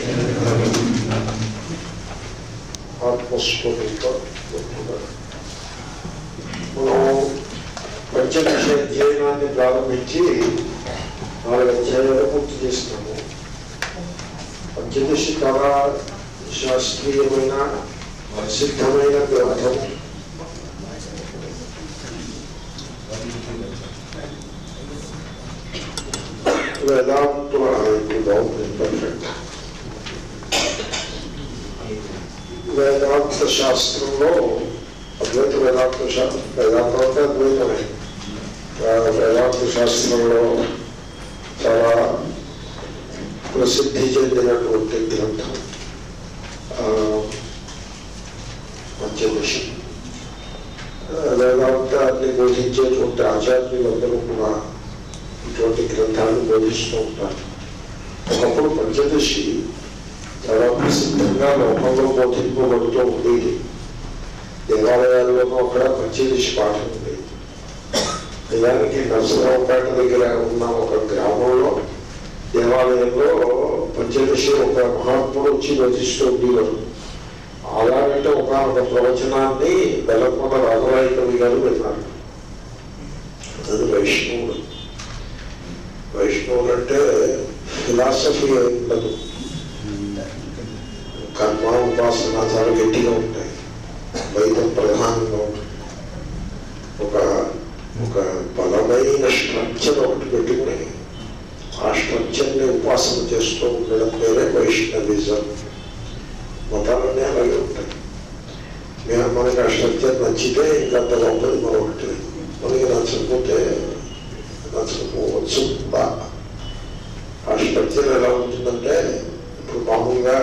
ఆత్మస్వరూప మనం పంచదశ అధ్యయనాన్ని ప్రారంభించి నాలుగు అధ్యాయాలు పూర్తి చేస్తున్నాము పంచదశి చాలా శాస్త్రీయమైన సిద్ధమైన గ్రంథం వేదాంతుల ఇప్పుడు బాగుంది పర్ఫెక్ట్ వేదాంత శాస్త్రంలో అద్వైత వేదాంత శాస్త్రం వేదాంతం అంటే అద్వైతమే ఆ వేదాంత శాస్త్రంలో చాలా ప్రసిద్ధి చెందినటువంటి గ్రంథం ఆ, పంచదశి ఆ, వేదాంతాన్ని బోధించేటువంటి ఆచార్యులందరూ కూడా ఇటువంటి గ్రంథాలను బోధిస్తూ ఉంటారు ఒకప్పుడు పంచదశి చాలా ప్రసిద్ధంగా లోకంలో బోధింపబడుతూ ఉండేది దేవాలయాల్లోనూ అక్కడ పంచదశి పాఠం ఉండేది నిజానికి నరసరావుపేట దగ్గర ఉన్న ఒక గ్రామంలో దేవాలయంలో పంచదశి ఒక మహాత్ముడు వచ్చి బోధిస్తూ ఉండేవారు అలాగంటే ఒక ఒక ప్రవచనాన్ని బెల్లకొండ రాఘరాయ కవి గారు విన్నారు అది వైష్ణవుడు వైష్ణవులు అంటే ఫిలాసఫీ ఉండదు కర్మ ఉపాసన చాలా గట్టిగా ఉంటాయి వైద్యం ప్రధానంగా ఉంటుంది ఒక ఒక బలమైన స్ట్రక్చర్ ఒకటి పెట్టుకుని ఆ స్ట్రక్చర్ని ఉపాసన చేస్తూ ఉండడం పేరే వైష్ణవిజం మతాలన్నీ అలాగే ఉంటాయి మేము మనకి ఆ స్ట్రక్చర్ నచ్చితే ఇంకా అంత లోపలి మరొకటి మనకి నచ్చకపోతే నచ్చకపోవచ్చు బా ఆ స్ట్రక్చర్ ఎలా ఉంటుందంటే ఇప్పుడు మామూలుగా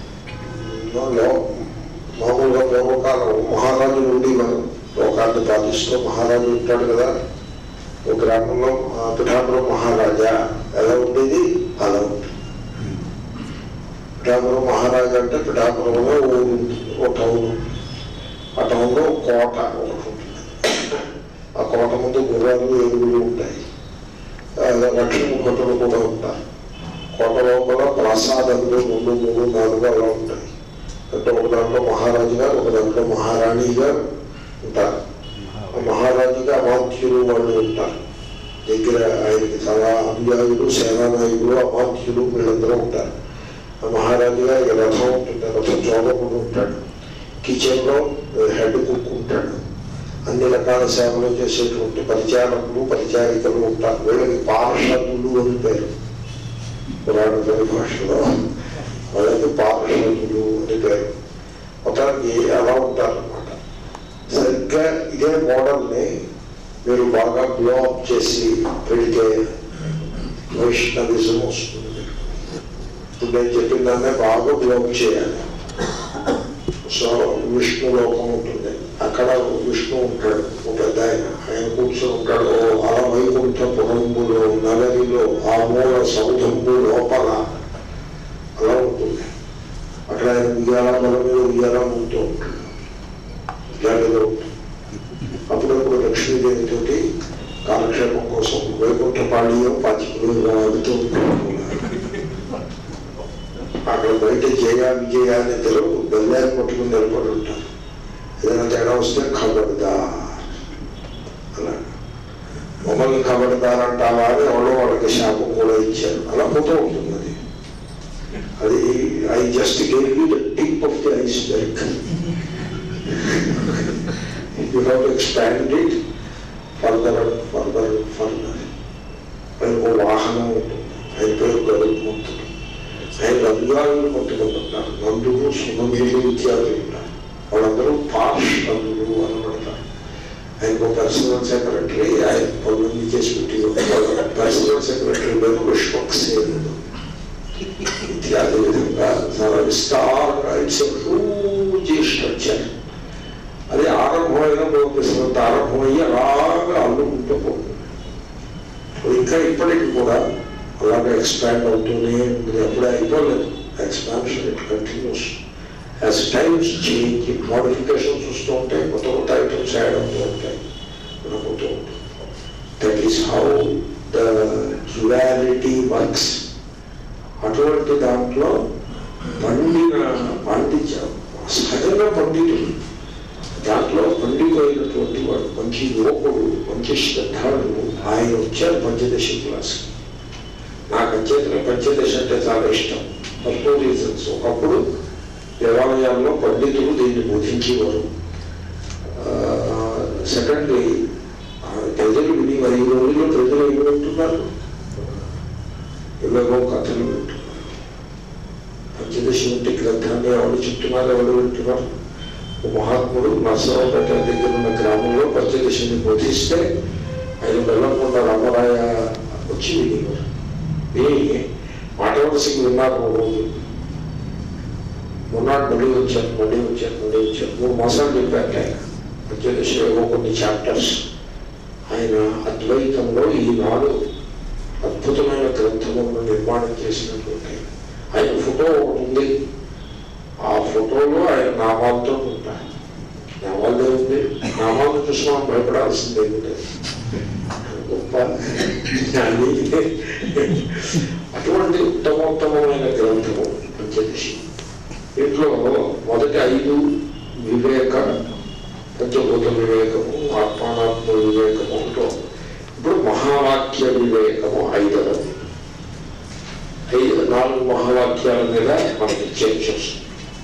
లో మామూలుగా పూర్వకాలం మహారాజు నుండి మనం లోకాన్ని పాటిస్తూ మహారాజు ఉంటాడు కదా ఒక గ్రామంలో ఆ పిఠాపురం మహారాజా ఎలా ఉండేది అలా ఉంటుంది పిఠాపురం మహారాజా అంటే పిఠాపురంలో ఊరు ఉంటుంది ఓ టౌన్ ఉంటుంది. ఆ టౌన్లో కోట ఒకటి ఉంటుంది ఆ కోట ముందు గుర్రాలు ఏనుగులు ఉంటాయి ఆ లక్ష్మీ భటులు కూడా ఉంటారు కోట లోపల ప్రాసాదంలో రెండు మూడు నాలుగు అలా ఉంటాయి అంటే ఒక దాంట్లో మహారాజుగా ఒక దాంట్లో మహారాణిగా ఉంటారు ఆ మహారాజుగా అమాత్యులు వాళ్ళు ఉంటారు దగ్గర ఆయనకి చాలా అనుయాయులు సేనానాయకులు అమాత్యులు వీళ్ళందరూ ఉంటారు ఆ మహారాజుగా ఈ రథం ఉంటుంది రథం చోళకుడు ఉంటాడు కిచెన్లో హెడ్ కుక్ ఉంటాడు అన్ని రకాల సేవలు చేసేటువంటి పరిచారకులు పరిచారికలు ఉంటారు వీళ్ళకి పార్షదులు అని పేరు పురాణ పరిభాషలో వాళ్ళకి పార్షదులు అని పేరు మొత్తానికి అలా ఉంటారన్నమాట సరిగ్గా ఇదే మోడల్ని మీరు బాగా బ్లో అప్ చేసి పెడితే వైష్ణవిజం వస్తుంది మీకు. ఇప్పుడు నేను చెప్పిన దాన్నే బాగా బ్లో అప్ చేయాలి సో విష్ణు లోకం ఉంటుంది అక్కడ విష్ణు ఉంటాడు ఒక పెద్ద ఆయన ఆయన కూర్చొని ఉంటాడు ఓ అల వైకుంఠ పురంబులో నగరిలో ఆ మూల సౌధంబు లోపల అలా ఉంటుంది అక్కడ ఆయన ఉయ్యాల బల మీద ఉయ్యాల ఉంటూ ఉంటాడు ఇలాంటిదో ఉంటుంది అప్పుడప్పుడు లక్ష్మీదేవితోటి కాలక్షేపం కోసం వైకుంఠ పాళీయం పాచికలు అవుతూ ఉంటాడు అక్కడ బయట జయ విజయ అనే తెలుగు బెల్లాన్ని పట్టుకుని నిలబడి ఉంటారు ఏదైనా తేడా వస్తే ఖబర్దా అలా మమ్మల్ని ఖబర్దార్ అంటావా అని ఎవరో వాళ్ళకి శాపం కూడా ఇచ్చారు అలా పోతూ ఉంటుంది అది అది I just gave you the tip of the iceberg you have to expand it further further further ఆయనకు వాహనం ఉంటుంది ఆయన పేరు గరుత్మంతుడు ఆయన అనుయాయులు పట్టుకుంటున్నారు నందులు సుమగిరి ఇత్యాదులు ఉన్నారు వాళ్ళందరూ పార్షదులు అనబడతారు ఆయనకు పర్సనల్ సెక్రటరీ ఆయన పనులన్నీ చేసి పెట్టి పర్సనల్ సెక్రటరీ పేరు విశ్వక్సేనుడు ఇత్యాది విధంగా చాలా విస్తారంగా ఇట్స్ హ్యూజ్ స్ట్రక్చర్ అది ఆరంభమైన బోధిస్తున్నంత ఆరంభమయ్యి అలాగా అల్లుకుంటూ పోతుంది ఇంకా ఇప్పటికి కూడా అలాగే ఎక్స్పాండ్ అవుతూనే ఉంటుంది ఎప్పుడే అయిపోలేదు expansion it continues as times change modifications వస్తూ ఉంటాయి కొత్త కొత్త ఐటమ్స్ యాడ్ అవుతూ ఉంటాయి మనకుతూ ఉంటుంది that is how the duality works అటువంటి దాంట్లో పండిన పాండిత్యం సహజంగా పండితుడు దాంట్లో పండితులైనటువంటి వాడు మంచి యువకుడు మంచి శ్రద్ధాళుడు ఆయన వచ్చారు పంచదశ క్లాస్కి నాకు అంచేతనే పంచదశ అంటే చాలా ఇష్టం ఫస్ట్ రీజన్స్ ఒకప్పుడు దేవాలయాల్లో పండితులు దీన్ని బోధించేవారు సెకండ్లీ ప్రజలు విని మరి ఈ రోజుల్లో ప్రజలు ఏమి వింటున్నారు ఎవరో కథలు వింటున్నారు పంచదశి వంటి గ్రంథాన్ని ఎవరు చెప్తున్నారు ఎవరు వింటున్నారు ఓ మహాత్ముడు నర్సరావుపేట దగ్గర ఉన్న గ్రామంలో పంచదశిని బోధిస్తే ఆయన వెళ్ళకుండా రామరాయ వచ్చి వినేవారు విని మాట వలసకి విన్నారు ఓ రోజు మొన్నాడు మళ్ళీ వచ్చారు మళ్ళీ వచ్చారు మళ్ళీ వచ్చారు మూడు మాసాలు చెప్పాక ఆయన పంచదశలో కొన్ని చాప్టర్స్ ఆయన అద్వైతంలో ఈనాడు అద్భుతమైన గ్రంథములను నిర్మాణం చేసినటువంటి ఆయన ఫోటో ఒకటి ఉంది ఆ ఫోటోలో ఆయన నామాలతో ఉంటాయి నామాలే ఉంది నామాలను చూసి మనం భయపడాల్సిందే లేదు గొప్ప జ్ఞాని. అటువంటి ఉత్తమోత్తమైన గ్రంథము పంచదశి దీంట్లో మొదటి ఐదు వివేక పంచభూత వివేకము ఆత్మానాత్మ వివేకము అంటూ ఇప్పుడు మహావాక్య వివేకము ఐదవది ఐదు నాలుగు మహావాక్యాల మీద మనకి చర్చ వస్తుంది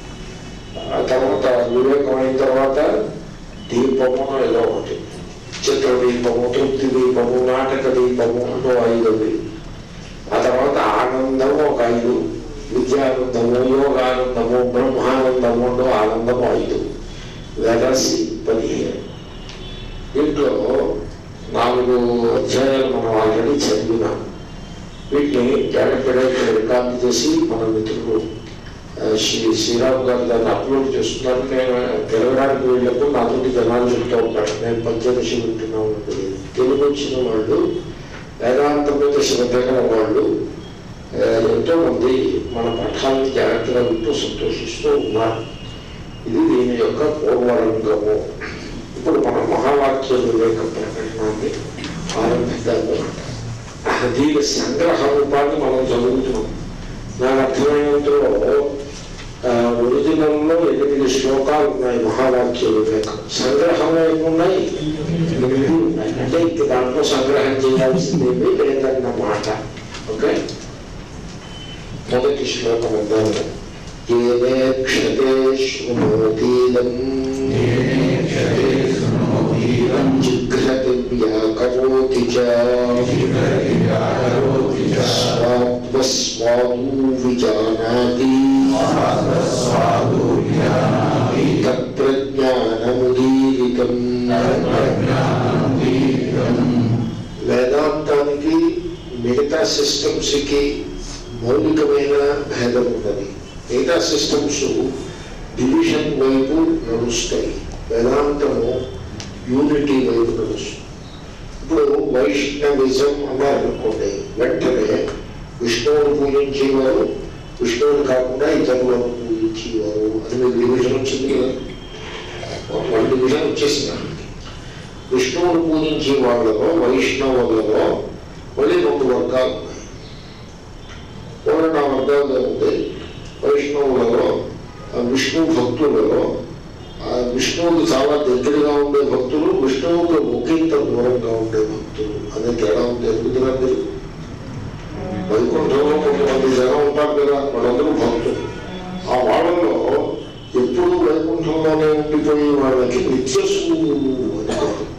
ఆ తర్వాత వివేకం అయిన తర్వాత దీపము ఏదో ఒకటి చిత్ర దీపము తృప్తి దీపము నాటక దీపము అంటూ ఐదవి ఆ తర్వాత ఆనందము ఒక ఐదు విద్యానందము యోగానందము బ్రహ్మానందము అంటూ ఆనందము ఐదు వేదసి పదిహేను దీంట్లో నాలుగు అధ్యాయాలు మనం ఆల్రెడీ చదివినాం వీటిని జాగ్రత్తగా రికార్డు చేసి మన మిత్రులు ఆ, శ్రీ శ్రీరామ్ గారు దాన్ని అప్లోడ్ చేస్తున్నారు నేను తిరగడానికి వెళ్ళినప్పుడు నాతో జనాలు చెప్తూ ఉంటాను నేను పంచదశి వింటున్నాను అని. తెలుగు వచ్చిన వాళ్ళు వేదాంతం మీద శ్రద్ధ గల వాళ్ళు ఆ, ఎంతో మంది మన పఠాన్ని జాగ్రత్తగా వింటూ సంతోషిస్తూ ఉన్నారు ఇది దీని యొక్క పూర్వరంగము ఇప్పుడు మనం మహావాక్య వివేక ప్రకటనాన్ని ఆరంభిద్దాము దీని సంగ్రహ రూపాన్ని మనం చదువుతున్నాం నాకు అర్థమైనంతలో ఆ, ఒరిజినల్లో ఎనిమిది శ్లోకాలు ఉన్నాయి మహావాక్య వివేకం సంగ్రహంలో ఏమున్నాయి ఎనిమిది ఉన్నాయి అంటే ఇంక దాంట్లో సంగ్రహం చేయాల్సిందేమీ లేదన్నమాట ఓకే మొదటి శ్లోకం అందాము ఏవేక్షతే శృణోతీదం జిఘ్రతి వ్యాకరోతి చ స్వాత్మస్వాదు విజానాతి తత్ప్రజ్ఞానముదీరితం వేదాంతానికి మిగతా సిస్టమ్స్కి మౌలికమైన భేదం ఉన్నది మిగతా సిస్టమ్స్ డివిజన్ వైపు నడుస్తాయి వేదాంతము యూనిటీ వైపు నడుస్తుంది ఇప్పుడు వైష్ణవిజం అన్నారనుకోండి వెంటనే విష్ణువుని పూజించేవారు విష్ణువుని కాకుండా ఇతరులను పూజించేవారు అది మీకు డివిజన్ వచ్చింది కదా వన్ డివిజన్ వచ్చేసింది విష్ణువుని పూజించే వాళ్ళలో వైష్ణవులలో మళ్ళీ రెండు వర్గాలు ఉన్నాయి ఒకటి నా వర్గాలుగా ఉంది వైష్ణవులలో ఆ విష్ణు భక్తులలో ఆ విష్ణువుకి చాలా దగ్గరగా ఉండే భక్తులు విష్ణువుకి ఒకంత దూరంగా ఉండే భక్తులు అనే తేడా ఉంది ఎందుకురా మీరు వైకుంఠంలో కొంతమంది జనం ఉంటారు కదా వాళ్ళందరూ భక్తులు ఆ వాళ్ళలో ఎప్పుడు వైకుంఠంలోనే ఉండిపోయే వాళ్ళకి నిత్యసు అని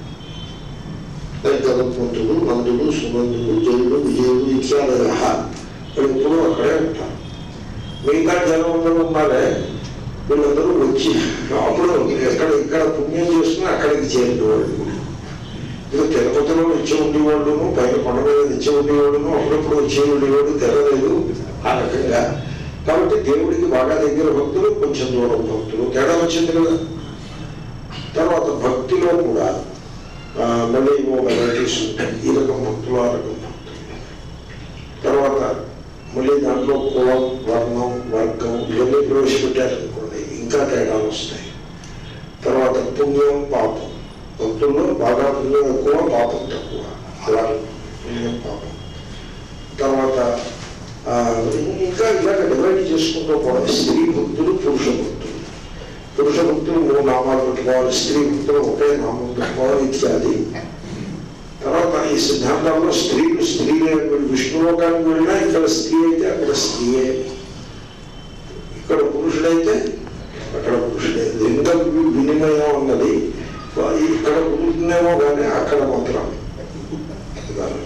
పేరు గణపంతుడు నందుడు సునందుడు జయుడు విజయుడు ఇత్యాదయ వాళ్ళు ఎప్పుడూ అక్కడే ఉంటారు మిగతా జనం అందరూ ఉన్నారే వీళ్ళందరూ వచ్చి అప్పుడు ఎక్కడ ఇక్కడ పుణ్యం చేసుకుని అక్కడికి చేరినవాళ్ళు ఇక తిరుపతిలో నిత్య ఉండేవాళ్ళును పైన కొండ మీద నిత్య ఉండేవాళ్ళును అప్పుడప్పుడు వచ్చే ఉండేవాడు తెరలేదు ఆ రకంగా కాబట్టి దేవుడికి బాగా దగ్గర భక్తులు కొంచెం దూరం భక్తులు తేడా వచ్చింది కదా తర్వాత భక్తిలో కూడా ఆ, మళ్ళీ ఏవో వెరైటీస్ ఉంటాయి ఈ రకం భక్తులు ఆ రకం భక్తులు తర్వాత మళ్ళీ దాంట్లో కులం వర్ణం వర్గం ఇవన్నీ ప్రవేశపెట్టారనుకోండి ఇంకా తేడాలు వస్తాయి తర్వాత పుణ్యం పాపం భక్తుల్లో బాగా పుణ్యం ఎక్కువ పాపం తక్కువ అలా పుణ్యం పాపం తర్వాత ఆ, ఇంకా ఇలాగ డివైడ్ చేసుకుంటూ కూడా స్త్రీ భక్తులు పురుష భక్తులు పురుష భక్తులు మూడు నామాలు పెట్టుకోవాలి స్త్రీ భక్తులు ఒకే నామం పెట్టుకోవాలి ఇత్యాది తర్వాత ఈ సిద్ధాంతంలో స్త్రీలు స్త్రీలే విష్ణులోకానికి వెళ్ళినా ఇక్కడ స్త్రీ అయితే అక్కడ స్త్రీయే ఇక్కడ పురుషుడైతే అక్కడ పురుషుడే లింగ వి- వినిమయం ఉన్నది ఇక్కడ కుదురుతుందేమో కానీ అక్కడ మాత్రం కుదరదు.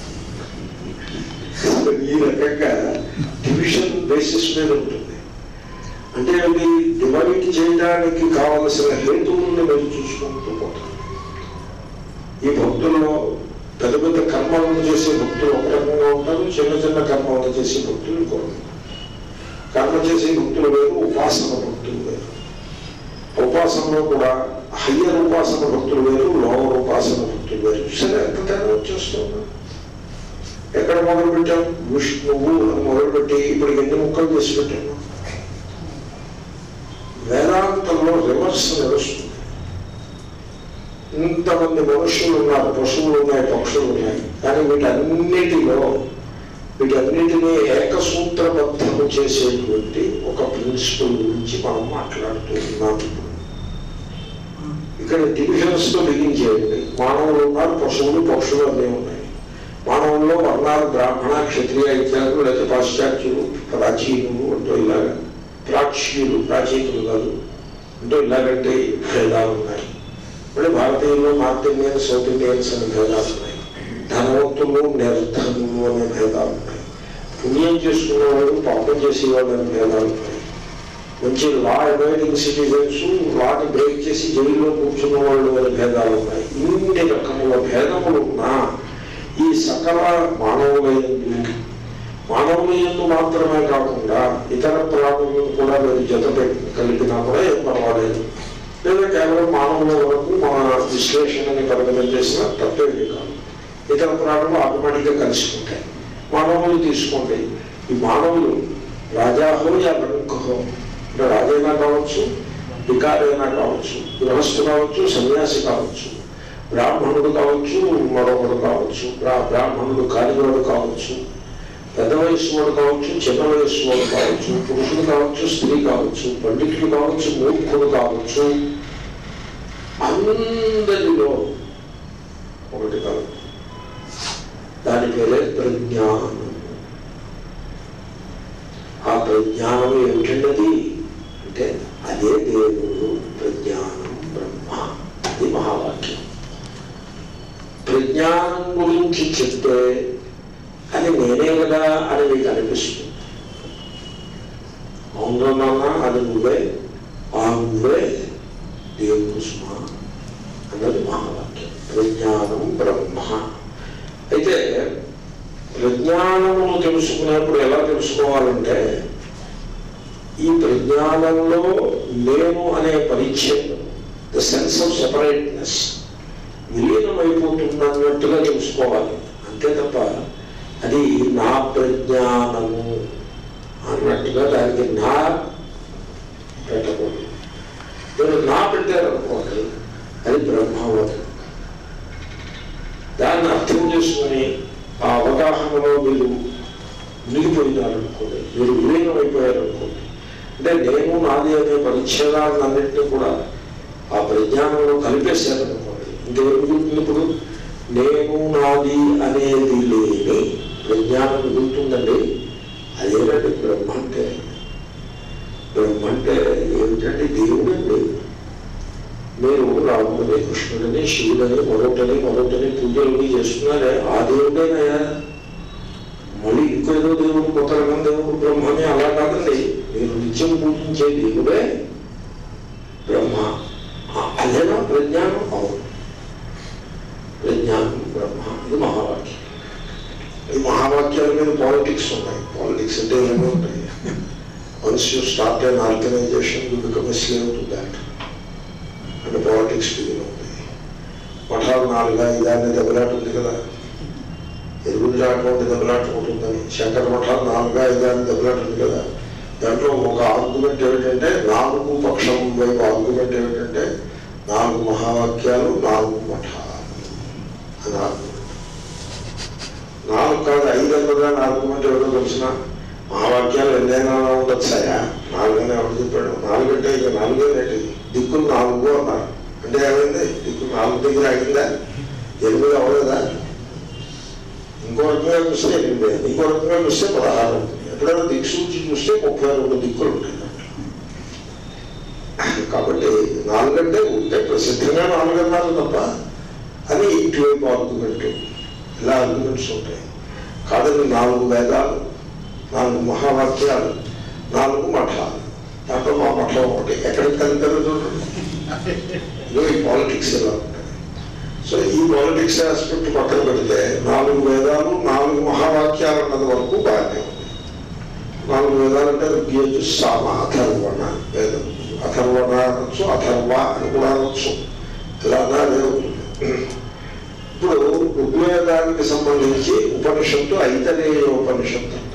ఈ రకంగా డివిజన్ బేసిస్ మీద ఉంటుంది అంటే అవి డివైడ్ చేయడానికి కావలసిన హేతువులను మీరు చూసుకుంటూ పోతారు ఈ భక్తుల్లో పెద్ద పెద్ద కర్మలను చేసే భక్తులు ఒక రకంగా ఉంటారు చిన్న చిన్న కర్మలను చేసే భక్తులు ఇంకో రకంగా. కర్మ చేసే భక్తులు వేరు ఉపాసన భక్తులు వేరు ఉపాసనలో కూడా హయ్యర్ ఉపాసన భక్తులు వేరు లోవర్ ఉపాసన భక్తులు వేరు సరే ఎంత తేడా వచ్చేస్తున్నా ఎక్కడ మొదలు పెట్టాం విష్ణువు అని మొదలుపెట్టి ఇప్పుడు ఎన్ని ముక్కలు చేసి పెట్టాము వేదాంతంలో రివర్స్ నడుస్తుంది ఇంతమంది మనుషులు ఉన్నారు పశువులు ఉన్నాయి పక్షులు ఉన్నాయి కానీ వీటన్నిటిలో వీటన్నిటినీ ఏకసూత్రబద్ధము చేసేటువంటి ఒక ప్రిన్సిపల్ గురించి మనం మాట్లాడుతూ ఉన్నాం ఇప్పుడు. ఇక్కడ డివిజన్స్ తో బిగించేయండి మానవులు ఉన్నారు పశువులు పక్షులు అన్నీ ఉన్నాయి మానవుల్లో వర్ణాలు బ్రాహ్మణ క్షత్రియ ఇత్యాదులు లేదా పాశ్చాత్యులు ప్రాచీనులు అంటూ ఇలాగా ప్రాచ్యులు ప్రాచీనులు కాదు అంటూ ఇలాగంటే భేదాలు ఉన్నాయి మళ్ళీ భారతీయులు నార్త్ ఇండియన్ సౌత్ ఇండియన్స్ అనే భేదాలు ఉన్నాయి ధనవంతులు నిర్ధనులు అనే భేదాలు ఉన్నాయి పుణ్యం చేసుకునేవాళ్ళు పాపం చేసేవాళ్ళు అనే భేదాలు ఉన్నాయి మంచి లా అవాయిడింగ్ సిటిజన్స్ లాని బ్రేక్ చేసి జైల్లో కూర్చున్న వాళ్ళు అనే భేదాలు ఉన్నాయి ఇన్ని రకముల భేదములు ఉన్నా ఈ సకల మానవులయందు మానవులయందు మాత్రమే కాకుండా ఇతర ప్రాణులను కూడా మీరు జత పెట్టి కలిపినా కూడా ఏం పర్వాలేదు లేదా కేవలం మానవుల వరకు మన విశ్లేషణని పరిమితం చేసిన తప్పేది కాదు ఇతర ప్రాణులు ఆటోమేటిక్గా కలుసుకుంటాయి మానవులు తీసుకోండి ఈ మానవులు రాజాహో యా లంకహో అంటే రాజైనా కావచ్చు వికారైనా కావచ్చు గృహస్థు కావచ్చు సన్యాసి కావచ్చు బ్రాహ్మణుడు కావచ్చు మరొకడు కావచ్చు బ్రా- బ్రాహ్మణుడు కానివాడు కావచ్చు పెద్ద వయస్సు వాడు కావచ్చు చిన్న వయస్సు వాడు కావచ్చు పురుషుడు కావచ్చు స్త్రీ కావచ్చు పండితుడు కావచ్చు మూర్ఖుడు కావచ్చు అందరిలో ఒకటి కాదు దాని పేరే ప్రజ్ఞానం ఆ ప్రజ్ఞానం ఏమిటండి అంటే అదే దేవుడు ప్రజ్ఞానం బ్రహ్మ అది మహావాక్యం ప్రజ్ఞానం గురించి చెప్తే అది నేనే కదా అని మీకు అనిపిస్తుంది అవునన్నా అది నువ్వే ఆ నువ్వే దేవుడు సుమా అన్నది మహావాక్యం ప్రజ్ఞానం బ్రహ్మ అయితే ప్రజ్ఞానమును తెలుసుకునేప్పుడు ఎలా తెలుసుకోవాలంటే ఈ ప్రజ్ఞానంలో నేను అనే పరిచ్ఛేదం ద సెన్స్ ఆఫ్ సెపరేట్నెస్ విలీనమైపోతున్నట్టుగా తెలుసుకోవాలి అంతే తప్ప అది నా ప్రజ్ఞానము అన్నట్టుగా దానికి నా పెట్టకూడదు మీరు నా పెట్టారనుకోండి అది బ్రహ్మవతం దాన్ని అర్థం చేసుకుని ఆ అవగాహనలో మీరు మునిగిపోయినారనుకోండి మీరు విలీనం అయిపోయారనుకోండి అంటే నేను నాది అనే పరిచ్ఛేదాలను అన్నింటినీ కూడా ఆ ప్రజ్ఞానంలో కలిపేశారనుకోండి ఇంకేం మిగులుతుంది ఇప్పుడు నేను నాది అనేది లేని ప్రజ్ఞానం మిగులుతుందండి అదేనండి బ్రహ్మ అంటే బ్రహ్మ అంటే ఏమిటంటే దేవుడండి మీరు రాముడిని కృష్ణుడిని శివుడని మరొకటిని మరొకటిని పూజలు చేస్తున్నారే ఆ దేవుడేనయ్యా మళ్ళీ ఇంకేదో దేవుడు కొత్త రకం దేవుడు బ్రహ్మని అలా కాదండి మీరు నిత్యం పూజించే దేవుడే బ్రహ్మ ఆ, అదేనా ప్రజ్ఞానం అవును ప్రజ్ఞానం బ్రహ్మ ఇది మహావాక్యం ఈ మహావాక్యాల మీద పాలిటిక్స్ ఉన్నాయి పాలిటిక్స్ అంటే ఏమో ఉంటాయి once you start an organization you become slave to that అంటే పాలిటిక్స్ బిగిన్ అవుతాయి మఠాలు నాలుగా ఇదాన్ని దెబ్బలాట ఉంది కదా ఎరుగుడి అటువంటి దెబ్బలాట ఉంటుందని శంకర మఠాలు నాలుగా ఇదాన్ని దెబ్బలాట ఉంది కదా దాంట్లో ఒక ఆర్గ్యుమెంట్ ఏమిటంటే నాలుగు పక్షం వైపు ఆర్గ్యుమెంట్ ఏమిటంటే నాలుగు మహావాక్యాలు నాలుగు మఠాలు అని ఆర్గ్యుమెంట్ నాలుగు కాదు ఐదు అన్నదాని ఆర్గ్యుమెంట్ ఎవరో తెలిసిన మహావాక్యాలు ఎన్నైనా ఉండొచ్చాయా నాలుగనే ఎవరు చెప్పాడు నాలుగంటే ఇక నాలుగే రేటు దిక్కులు నాలుగు అన్నారు అంటే ఏమైంది దిక్కులు నాలుగు దగ్గర ఆగిందా ఎనిమిది అవ్వలేదా ఇంకో రకంగా చూస్తే ఎనిమిది అయింది. ఇంకో రకంగా చూస్తే పదహారు అవుతుంది ఎప్పుడైనా దిక్సూచి చూస్తే ముప్పై రెండు దిక్కులు ఉంటాయి కాబట్టి నాలుగంటే ఉంటే ప్రసిద్ధంగా నాలుగు అన్నారు తప్ప అని ఇటువైపు ఆర్గ్యుమెంట్ ఇలా ఆర్గ్యుమెంట్స్ ఉంటాయి కాదని నాలుగు వేదాలు నాలుగు మహావాక్యాలు నాలుగు మఠాలు దాంట్లో మా మఠం ఒకటి ఎక్కడికి కలిపారో చూడండి ఇదో ఈ పాలిటిక్స్ ఇలా ఉంటాయి సో ఈ పాలిటిక్స్ ఆస్పెక్ట్ పక్కన పెడితే నాలుగు వేదాలు నాలుగు మహావాక్యాలు అన్నది వరకు బాగానే ఉంది నాలుగు వేదాలు అంటే ఋగ్యజు సామ అథర్వణ వేదం అథర్వణ అనొచ్చు అథర్వ అని కూడా అనొచ్చు ఇలా అదే ఉంటుంది ఇప్పుడు ఋగ్వేదానికి సంబంధించి ఉపనిషత్తు ఐతరేయ ఉపనిషత్తు అంటారు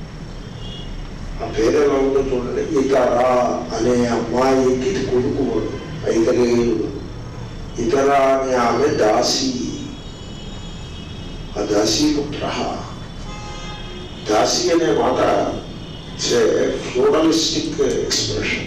ఆ పేరు ఎలా ఉందో చూడండి ఇతర అనే అమ్మాయికి కొడుకు వాడు ఐతరేయుడు ఇతర అనే ఆమె దాసి ఆ దాసీ పుత్ర దాసి అనే మాట ఫ్యూడలిస్టిక్ ఎక్స్ప్రెషన్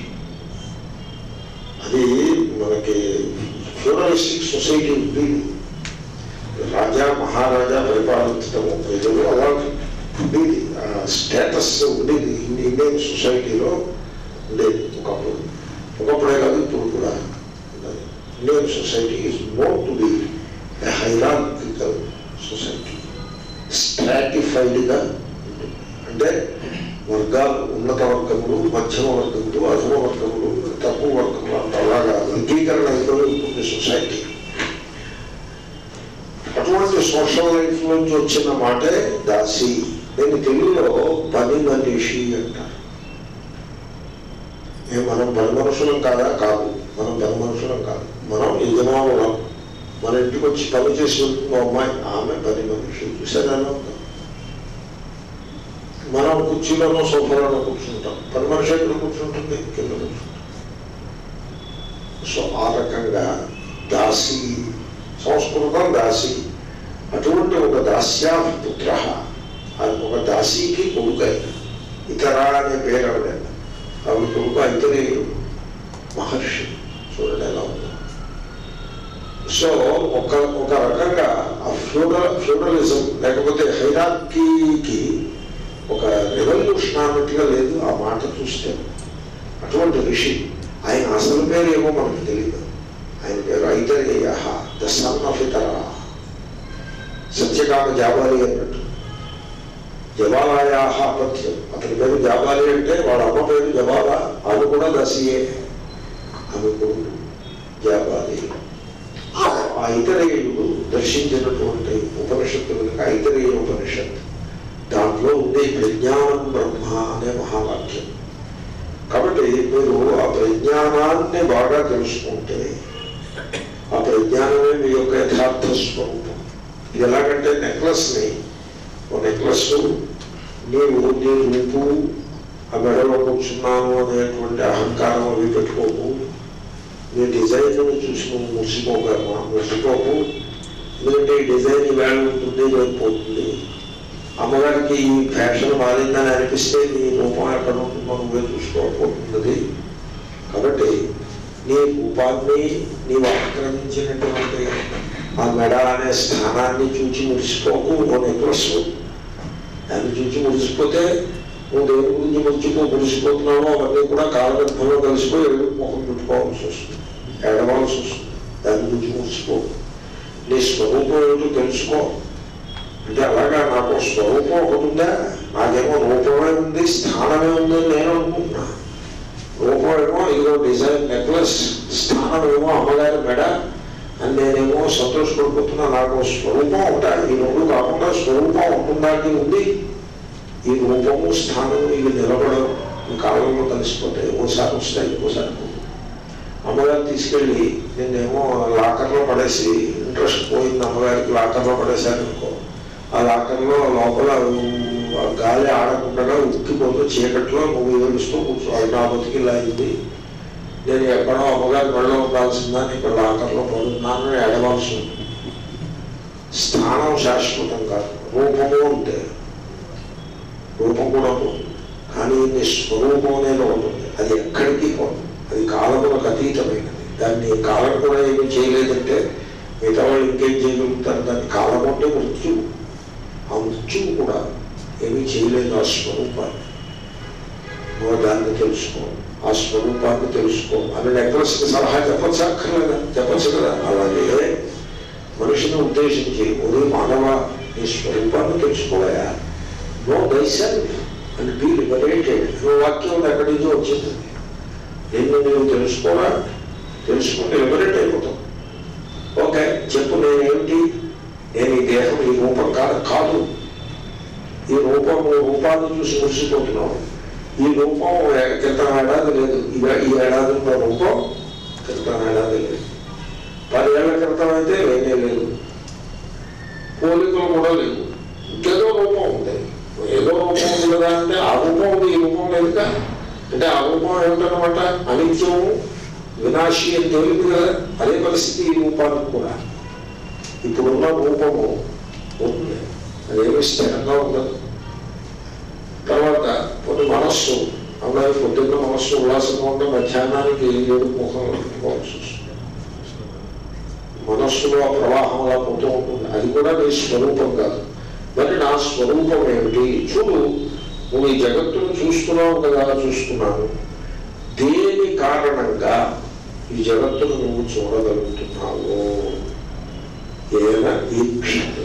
అది మనకి ఫ్యూడలిస్టిక్ సొసైటీ ఉంది రాజా మహారాజా పరిపాలించడము ప్రజలు అలా ఉండేది స్టేటస్ ఉండేది ఇన్- ఇండియన్ సొసైటీలో ఉండేది ఒకప్పుడు ఒకప్పుడే కాదు ఇప్పుడు కూడా ఉన్నది. Indian society is more to be hierarchical society స్ట్రాటిఫైడ్గా ఉంటుంది అంటే వర్గాలు ఉన్నత వర్గములు మధ్యమ వర్గములు అధమ వర్గములు తక్కువ వర్గములు అంత అలాగా వర్గీకరణ అయిపోయి ఉంటుంది సొసైటీ అటువంటి సోషల్ లైఫ్ నుంచి వచ్చిన మాటే దాసి దీన్ని తెలుగులో పని మనిషి అంటారు ఏ మనం పని మనుషులం కాదా కాదు మనం పని మనుషులం కాదు మనం యజమానులం మన ఇంటికి వచ్చి పని చేసి వెళ్తున్న అమ్మాయి ఆమె పని మనిషి చూసారా ఎలా ఉందో? మనం కుర్చీలోనో సోఫాలోనో కూర్చుంటాం పని మనిషి ఎక్కడ కూర్చుంటుంది కింద కూర్చుంటాం సో ఆ రకంగా దాసి సంస్కృతం దాసి అటువంటి ఒక దాస్యా పుత్ర అది ఒక దాసీకి కొడుకు ఆయన ఇతర అనే పేరు ఆవిడ ఆవిడ కొడుకు ఐతరేయుడు మహర్షి చూడండి ఎలా ఉందో సో ఒక ఒక రకంగా ఆ ఫ్యూడల్ ఫ్యూడలిజం లేకపోతే హైరార్కీకి ఒక రెవల్యూషన్ అన్నట్టుగా లేదు ఆ మాట చూస్తే అటువంటి ఋషి ఆయన అసలు పేరు ఏమో మనకు తెలియదు ఆయన పేరు ఐతరేయ ద సన్ ఆఫ్ ఇతర సత్యకామ జాబాలి అన్నట్టు జవాలయా అపత్యం అతని పేరు జాబాలి అంటే వాళ్ళ అమ్మ పేరు జవాల ఆమె కూడా దశయే ఆమె కొడుకు జాబాలి ఆ ఇతరేయుడు దర్శించినటువంటి ఉపనిషత్తు కనుక ఐతరేయ ఉపనిషత్తు దాంట్లో ఉండే ప్రజ్ఞానం బ్రహ్మ అనే మహావాక్యం కాబట్టి మీరు ఆ ప్రజ్ఞానాన్ని బాగా తెలుసుకుంటే ఆ ప్రజ్ఞానమే మీ యొక్క యథార్థ స్వరూపం ఇది ఎలాగంటే నెక్లెస్ని ఓ నెక్లెస్ నీవు నీ రూపు ఆ మెడలో కూర్చున్నాను అనేటువంటి అహంకారం అవి పెట్టుకోకు నీ డిజైన్ చూసి నువ్వు మురిసిపోగలమా మురిసిపోకు ఎందుకంటే ఈ డిజైన్ వేళ ఉంటుంది లేకపోతుంది అమ్మగారికి ఈ ఫ్యాషన్ మారిందని అనిపిస్తే నీ రూపం ఎక్కడ ఉంటుందో నువ్వే చూసుకోకపోతున్నది కాబట్టి నీ రూపాన్ని నీవు ఆక్రమించినటువంటి ఆ మెడ అనే స్థానాన్ని చూచి మురిసిపోకు ఓ నెక్లెస్ దాన్ని చూచి మురిసిపోతే నువ్వు దేని గురించి మురిచిపో మురిసిపోతున్నావో అవన్నీ కూడా కాలగర్భంలో కలిసిపోయి ఏడు ముఖం పెట్టుకోవాల్సి వస్తుంది ఏడవలసి వస్తుంది దాన్ని చూచి మురిసిపో నీ స్వరూపం ఏమిటో తెలుసుకో అంటే అలాగా నాకు స్వరూపం ఒకటి ఉందా నాకేమో రూపమే ఉంది స్థానమే ఉంది అని నేను అనుకుంటున్నా రూపం ఏమో ఇదిగో డిజైన్ నెక్లెస్ స్థానం ఏమో అమ్మగారి మెడ అని నేనేమో సంతోషపడిపోతున్నా నాకు స్వరూపం ఉంటా ఈ రెండు కాకుండా స్వరూపం ఉంటుందానికి ఉంది ఈ రూపము స్థానము ఇవి నిలబడవు ఈ కాలంలో కలిసిపోతాయి ఓసారి వస్తాయి ఇంకోసారి పోవు. అమ్మగారు తీసుకెళ్ళి నేనేమో లాకర్లో పడేసి ఇంట్రెస్ట్ పోయింది అమ్మగారికి లాకర్లో పడేశాను అనుకో ఆ లాకర్లో లోపల ఆ గాలి ఆడకుండా ఉక్కిపోతూ చీకట్లో నువ్వు ఏడుస్తూ కూర్చో అది నా బతికి ఇలా అయింది నేను ఎక్కడో అమ్మగారి మెడలో ఉండాల్సిందని ఇక్కడ లాకర్లో పడుతున్నాను ఎడవలసి ఉంటుంది స్థానం శాశ్వతం కాదు రూపము ఉంటే రూపం కూడా పోతుంది నీ స్వరూపం అనేది ఒకటి ఉంది అది ఎక్కడికి పోదు అది కాలములకు అతీతమైనది దాన్ని కాలం కూడా ఏమి చేయలేదంటే మిగతా వాళ్ళు ఇంకేం చేయగలుగుతారు దాన్ని కాలం అంటే మృత్యు ఆ మృత్యువు కూడా ఏమీ చేయలేదు ఆ స్వరూపాన్ని నువ్వు దాన్ని తెలుసుకో ఆ స్వరూపాన్ని తెలుసుకో అని నెక్లెస్కి సలహా చెప్పచ్చు అక్కర్లేదా చెప్పచ్చు కదా అలాగే మనిషిని ఉద్దేశించి ఒరే మానవ నీ స్వరూపాన్ని తెలుసుకోవాయా know thyself and be liberated నువ్వు వాక్యం ఎక్కడి నుంచో వచ్చింది నిన్ను నేను తెలుసుకోరా తెలుసుకుంటే లిబరేట్ అయిపోతాం ఓకే చెప్పు నేనేమిటి నేను ఈ దేహం ఈ రూపం కాదు కాదు ఈ రూపం నువ్వు రూపాన్ని చూసి మురిసిపోతున్నావు ఈ రూపం ఏ- క్రితం ఏడాది లేదు ఈ- ఈ ఏడాది ఉన్న రూపం క్రితం ఏడాది లేదు పదేళ్ల క్రితం అయితే లేనే లేదు పోలికలు కూడా లేవు ఇంకేదో రూపం ఉంది ఏదో రూపం ఉంది కదా అంటే ఆ రూపం ఉంది ఈ రూపం లేదుగా అంటే ఆ రూపం ఏమిటనమాట అనిత్యము వినాశి అని తెలియదు కదా అదే పరిస్థితి ఈ రూపానికి కూడా ఇప్పుడున్న రూపము ఉంది అదేమి స్థిరంగా ఉండదు తర్వాత కొన్ని మనస్సు అలాగే పొద్దున్న మనస్సు ఉల్లాసంగా ఉంటే మధ్యాహ్నానికి ఏడు ముఖం పెట్టుకోవాల్సి వస్తుంది మనస్సులో ఆ ప్రవాహం అలా పోతూ ఉంటుంది అది కూడా నీ స్వరూపం కాదు మరి నా స్వరూపం ఏమిటి చూడు నువ్వు ఈ జగత్తును చూస్తున్నావు కదా చూస్తున్నాను దేని కారణంగా ఈ జగత్తును నువ్వు చూడగలుగుతున్నావు ఏన ఈక్షతే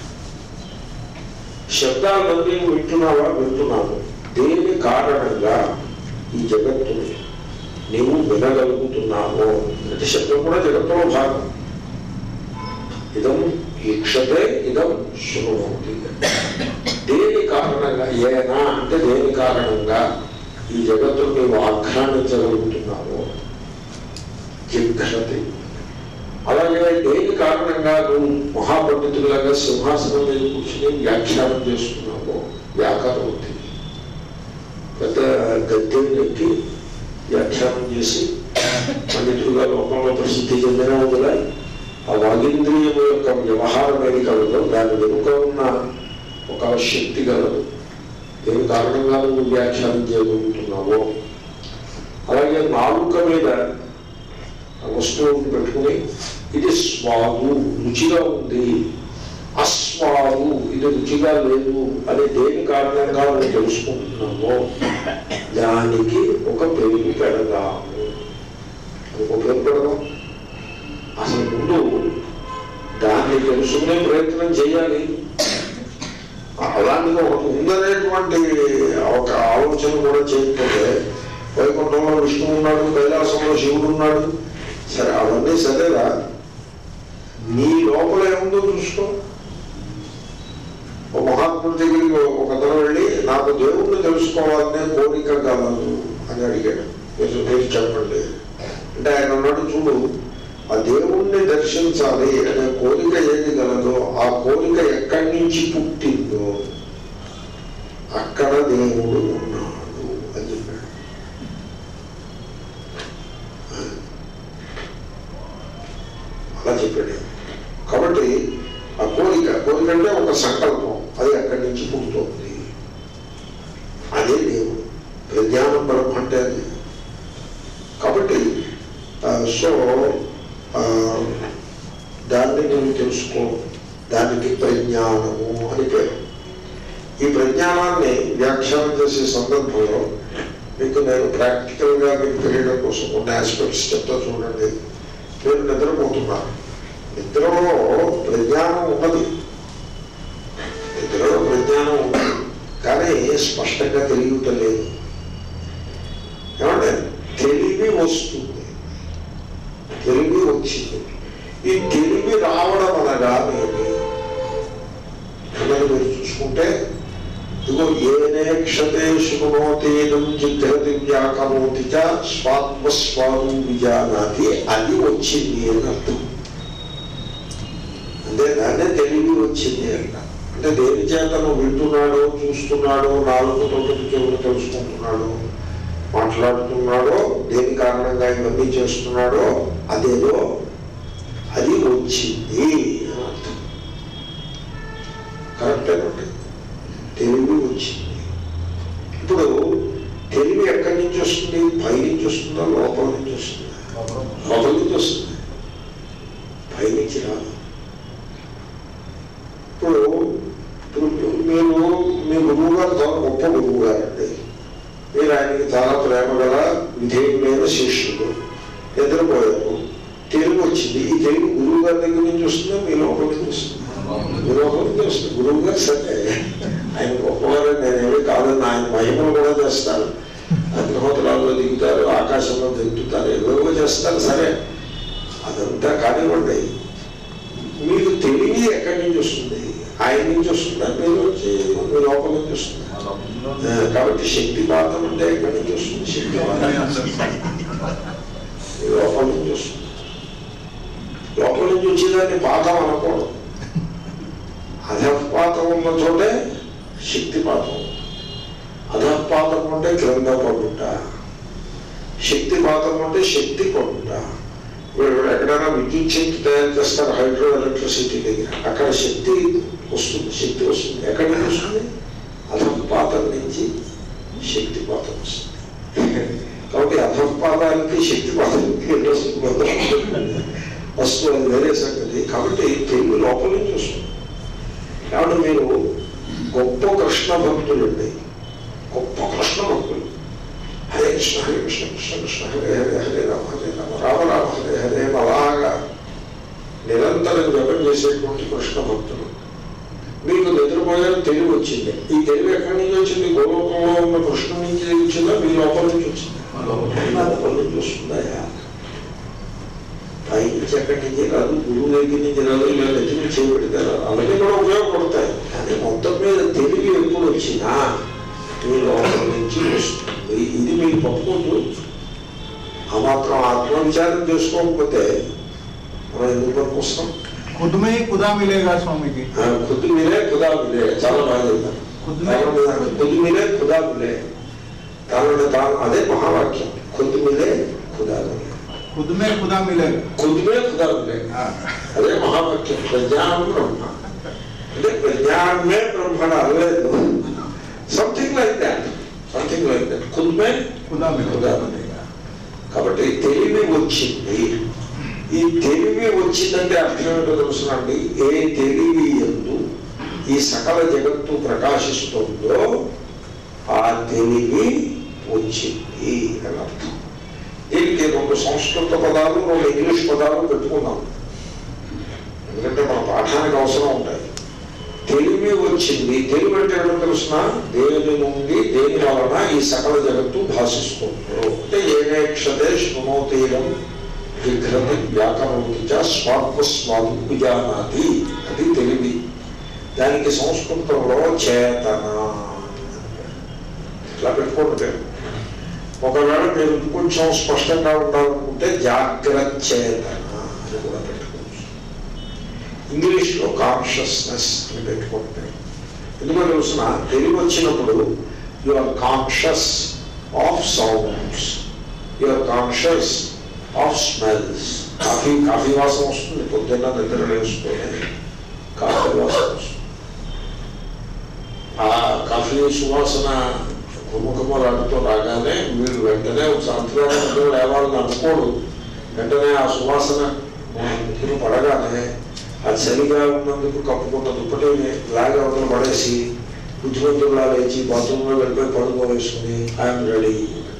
శబ్దాలన్నీ వింటున్నావా వింటున్నాను దేని కారణంగా ఈ జగత్తుని నీవు వినగలుగుతున్నావు అంటే శబ్దం కూడా జగత్తులో భాగం ఇదం ఈక్షతే ఇదం శృణోతి దేని కారణంగా ఏనా అంటే దేని కారణంగా ఈ జగత్తును నీవు ఆఘ్రానించగలుగుతున్నావు జిఘ్రతి అలాగే దేని కారణంగా నువ్వు మహాపండితులాగా సింహాసనం మీద కూర్చుని వ్యాఖ్యానం చేస్తున్నావు వ్యాకరణోతి పెద్ద గద్దెని ఎక్కి వ్యాఖ్యానం చేసి పండితులుగా లోకంలో ప్రసిద్ధి చెందిన వదిలే ఆ వాగేంద్రియం యొక్క వ్యవహారం ఏది కలదో దాని వెనుక ఉన్న ఒక శక్తి కలదు దేని కారణంగా నువ్వు వ్యాఖ్యానం చేయగలుగుతున్నావో అలాగే నాలుక మీద ఆ వస్తువుని పెట్టుకుని ఇది స్వాదు రుచిగా ఉంది అస్వాదు ఇది రుచిగా లేదు అని దేని కారణంగా నువ్వు తెలుసుకుంటున్నావో దానికి ఒక పేరు పెడదాము ఒక పేరు పెడదాం అసలు ముందు దాన్ని తెలుసుకునే ప్రయత్నం చేయాలి అలాంటిది ఒకటి ఉందనేటువంటి ఒక ఆలోచన కూడా చేయకపోతే వైకుంఠంలో విష్ణువు ఉన్నాడు కైలాసంలో శివుడు ఉన్నాడు సరే అవన్నీ సరేరా నీ లోపల ఏముందో చూసుకో ఒక మహాత్ముడి దగ్గరికి ఒక అతను వెళ్ళి నాకు దేవుణ్ణి తెలుసుకోవాలనే కోరిక కలదు అని అడిగాడు మీరు మీరు చెప్పండి అంటే ఆయన అన్నాడు చూడు ఆ దేవుణ్ణి దర్శించాలి అనే కోరిక ఏది గలదో ఆ కోరిక ఎక్కడి నుంచి పుట్టిందో అక్కడ దేవుడు ఉన్నాడు అని చెప్పాడు అలా చెప్పాడు కాబట్టి ఆ కోరిక కోరిక అంటే ఒక సంకల్పం అది అక్కడి నుంచి పుడుతోంది అదే దేవుడు ప్రజ్ఞానం బ్రహ్మ అంటే అది కాబట్టి ఆ, సో ఆ, దాన్ని నేను తెలుసుకో దానికి ప్రజ్ఞానము అని పేరు ఈ ప్రజ్ఞానాన్ని వ్యాఖ్యానం చేసే సందర్భంలో మీకు నేను ప్రాక్టికల్గా మీకు తెలియడం కోసం కొన్ని ఆస్పెక్ట్స్ చెప్తా చూడండి మీరు నిద్రపోతున్నారు నిద్రలో ప్రజ్ఞానం ఉన్నది నిద్రలో ప్రజ్ఞానం ఉన్నది కానీ స్పష్టంగా తెలియటలేదు ఏమంటే తెలివి వస్తుంది తెలివి వచ్చింది ఈ తెలివి రావడం అనగా ఏమి అన్నది మీరు చూసుకుంటే ఇదిగో ఏనేక్షతే శృణోతేనం జిఘ్రతి వ్యాకరోతి చ స్వాత్మస్వాదు విజానాతి అది వచ్చింది అని అర్థం అంటే దాన్నే తెలివి వచ్చింది అంట అంటే దేని చేత నువ్వు వింటున్నాడో చూస్తున్నాడో నాలుగుతో చెవులు తెలుసుకుంటున్నాడో మాట్లాడుతున్నాడో దేని కారణంగా ఇవన్నీ చేస్తున్నాడో అదేదో అది వచ్చింది అని అర్థం కరెక్టేనండి తెలివి వచ్చింది ఇప్పుడు నుంచి వస్తుంది పై నుంచి వస్తుందా లోపల నుంచి వస్తుందా లోపల నుంచి వస్తుంది పై నుంచి రాదు ఇప్పుడు ఇప్పుడు మీరు మీ గురువు గారు చాలా గొప్ప గురువు గారండి మీరు ఆయనకి చాలా ప్రేమ గల విధేయులైన శిష్యుడు నిద్రపోయారు తెలుగు వచ్చింది ఈ తెలుగు గురువు గారి దగ్గర నుంచి వస్తుందా మీ లోపల నుంచి వస్తుంది మీ లోపల నుంచి వస్తుంది గురువు గారు సరే ఆయన గొప్పవారు నేనేమి కాదని ఆయన మహిమలు కూడా చేస్తారు అగ్నిహోత్రాల్లో దిగుతారు ఆకాశంలో దిగుతారు ఏవేవో చేస్తారు సరే అదంతా కానివ్వండి మీకు తెలివి ఎక్కడి నుంచి వస్తుంది ఆయన నుంచి వస్తుందా మీరు వచ్చి మీ లోపల నుంచి వస్తుందా ఆ, కాబట్టి శక్తిపాతం అంటే ఎక్కడి నుంచి వస్తుంది శక్తిపాతం మీ లోపల నుంచి వస్తుంది లోపల నుంచి వచ్చేదాన్ని పాతం అనకూడదు అధపాతం ఉన్న చోటే శక్తిపాతం అధపాతం అంటే క్రింద పడుట శక్తిపాతం అంటే శక్తి పడుట వీళ్ళు ఎక్కడైనా విద్యుత్ శక్తి తయారు చేస్తారు హైడ్రో ఎలక్ట్రిసిటీ దగ్గర అక్కడ శక్తి వస్తుంది శక్తి వస్తుంది ఎక్కడి నుంచి వస్తుంది అధపాతం నుంచి శక్తిపాతం వస్తుంది కాబట్టి అధపాతానికి శక్తిపాతానికి ఎన్నో సంబంధం వస్తువు అది వేరే సంగతి కాబట్టి తెలుగు లోపల నుంచి వస్తుంది కాబట్టి మీరు గొప్ప కృష్ణ భక్తులండి గొప్ప కృష్ణ భక్తులు హరే కృష్ణ హరే కృష్ణ కృష్ణ కృష్ణ హరే హరే హరే రామ హరే రామ రామ రామ హరే హరే అని అలాగా నిరంతరం జపం చేసేటువంటి కృష్ణ భక్తులు మీకు నిద్రపోయారు తెలివి వచ్చింది ఈ తెలివి ఎక్కడి నుంచి వచ్చింది గోలోకంలో ఉన్న కృష్ణ నుంచి వచ్చిందా మీ లోపల నుంచి వచ్చిందా నా లోపల నుంచి వస్తుందా పై నుంచి ఎక్కడి నుంచి రాదు గురువు దగ్గర నుంచి రాదు ఇలా నెత్తి నుంచి చేయబెడితే రాదు అవన్నీ కూడా ఉపయోగపడతాయి కానీ మొత్తం మీద తెలివి ఎప్పుడు వచ్చినా మీ లోపల నుంచి వస్తుంది ఇది మీరు పట్టుకుంటూ ఆ మాత్రం ఆత్మవిచారం చేసుకోకపోతే మనం ఎందుకు పట్టుకొస్తాం खुद में ही खुदा मिलेगा स्वामी जी ఆ, ఖుద్ మిలే ఖుదా మిలే చాలా బాగా చెప్పారు ఖుద్ మే- దానిలో ఖుద్ మిలే ఖుదా మిలే దానిలో తాను అదే మహావాక్యం ఖుద్ మిలే ఖుదా మిలే खुद में खुदा मिलेगा ఖుద్ మే ఖుదా మిలే हाँ। అదే మహావాక్యం ప్రజ్ఞానం బ్రహ్మ అంటే ప్రజ్ఞానమే బ్రహ్మణ అనలేదు something like that something like that ఖుద్ మే खुदा ఖుదా मिलेगा మిలేగా కాబట్టి తెలివి వచ్చింది ఈ తెలివి వచ్చిందంటే అర్థం ఏంటో తెలుసునండి ఏ తెలివి ఎందు ఈ సకల జగత్తు ప్రకాశిస్తుందో ఆ తెలివి వచ్చింది అని అర్థం దీనికి రెండు సంస్కృత పదాలు రెండు ఇంగ్లీష్ పదాలు పెట్టుకున్నాం ఎందుకంటే మన పాఠానికి అవసరం ఉంటాయి తెలివి వచ్చింది తెలివి అంటే ఏంటో తెలుసిన దేని నుండి దేని వలన ఈ సకల జగత్తు భాషిస్తుందో అంటే ఏనేక్షతే శృణోతీరం విఘ్రతి వ్యాకరణి చ స్వాత్మస్వామి విజానాది అది తెలివి దానికి సంస్కృతంలో చేతన ఇట్లా పెట్టుకోండి పేరు ఒకవేళ మీరు కొంచెం స్పష్టంగా ఉండాలనుకుంటే జాగ్రత్త చేతన అని కూడా పెట్టుకోవచ్చు ఇంగ్లీష్లో కాన్షియస్నెస్ అని పెట్టుకుంటే ఎందుకో తెలుసిన తెలివి వచ్చినప్పుడు you are conscious of sounds you are conscious of smells coffee coffee వాసన వస్తుంది పొద్దున్న నిద్ర లేస్తూనే కాఫీ వాసన వస్తుంది ఆ కాఫీ సువాసన గుమ్మగుమ్మలాడుతూ రాగానే మీరు వెంటనే ఒక సంవత్సరాలు లేవాలని అనుకోడు వెంటనే ఆ సువాసన ముక్కును పడగానే అది చలిగా ఉన్నందుకు కప్పుకున్న దుప్పటిని లాగా వదిలి పడేసి బుద్ధిమంతుల్లా లేచి బాత్రూంలో వెళ్ళిపోయి పడుకోవేసుకుని ఐఎమ్ రెడీ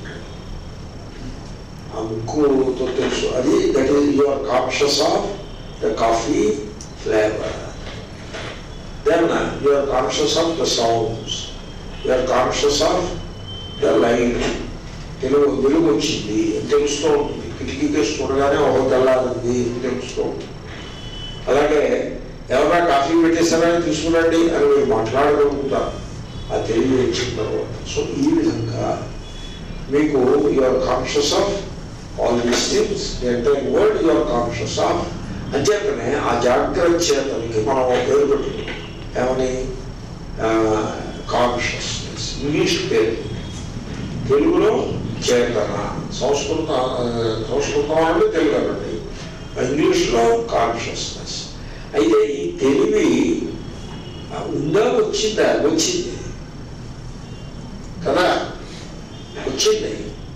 ఆ ముక్కుతో తెలుసు అది that is your conscious of the coffee flavour then your conscious of the sounds your conscious of the light Telugu వెలుగు వచ్చింది అని తెలుస్తూ ఉంటుంది కిటికీ కేసు చూడగానే ఒక తెల్లారింది అని తెలుస్తూ ఉంటుంది అలాగే ఎవరైనా కాఫీ పెట్టేశారని తీసుకురండి అని మీరు మాట్లాడగలుగుతారు ఆ తెలివి వచ్చిన తర్వాత సో ఈ విధంగా మీకు your conscious of all these things entire world your conscious of అంచేతనే ఆ జాగ్రత్త చేతనికి మనం ఒక పేరు పెట్టుకుంటాం ఏమని కాన్షియస్నెస్ ఇంగ్లీష్ పేరు తెలుగులో చేతన సంస్కృత ఆ, సంస్కృతం అంటే తెలుగు అనండి ఇంగ్లీష్లో కాన్షియస్నెస్ అయితే ఈ తెలివి ఆ, ఉందా వచ్చిందా వచ్చింది కదా వచ్చింది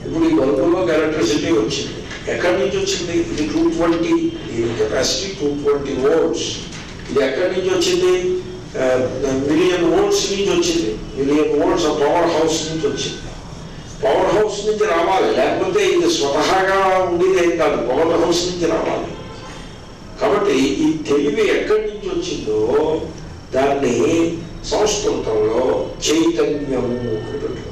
ఇప్పుడు ఈ బల్బులోకి ఎలక్ట్రిసిటీ వచ్చింది ఎక్కడి నుంచి వచ్చింది ఇది టూ ట్వంటీ దీని కెపాసిటీ టూ ట్వంటీ వోల్ట్స్ ఇది ఎక్కడి నుంచి వచ్చింది మిలియన్ వోల్ట్స్ నుంచి వచ్చింది మిలియన్ వోల్ట్స్ పవర్ హౌస్ నుంచి వచ్చింది పవర్ హౌస్ నుంచి రావాలి లేకపోతే ఇది స్వతహాగా ఉండేది ఏం కాదు పవర్ హౌస్ నుంచి రావాలి కాబట్టి ఈ తెలివి ఎక్కడి నుంచి వచ్చిందో దాన్ని సంస్కృతంలో చైతన్యము అని పెట్టుకున్నాం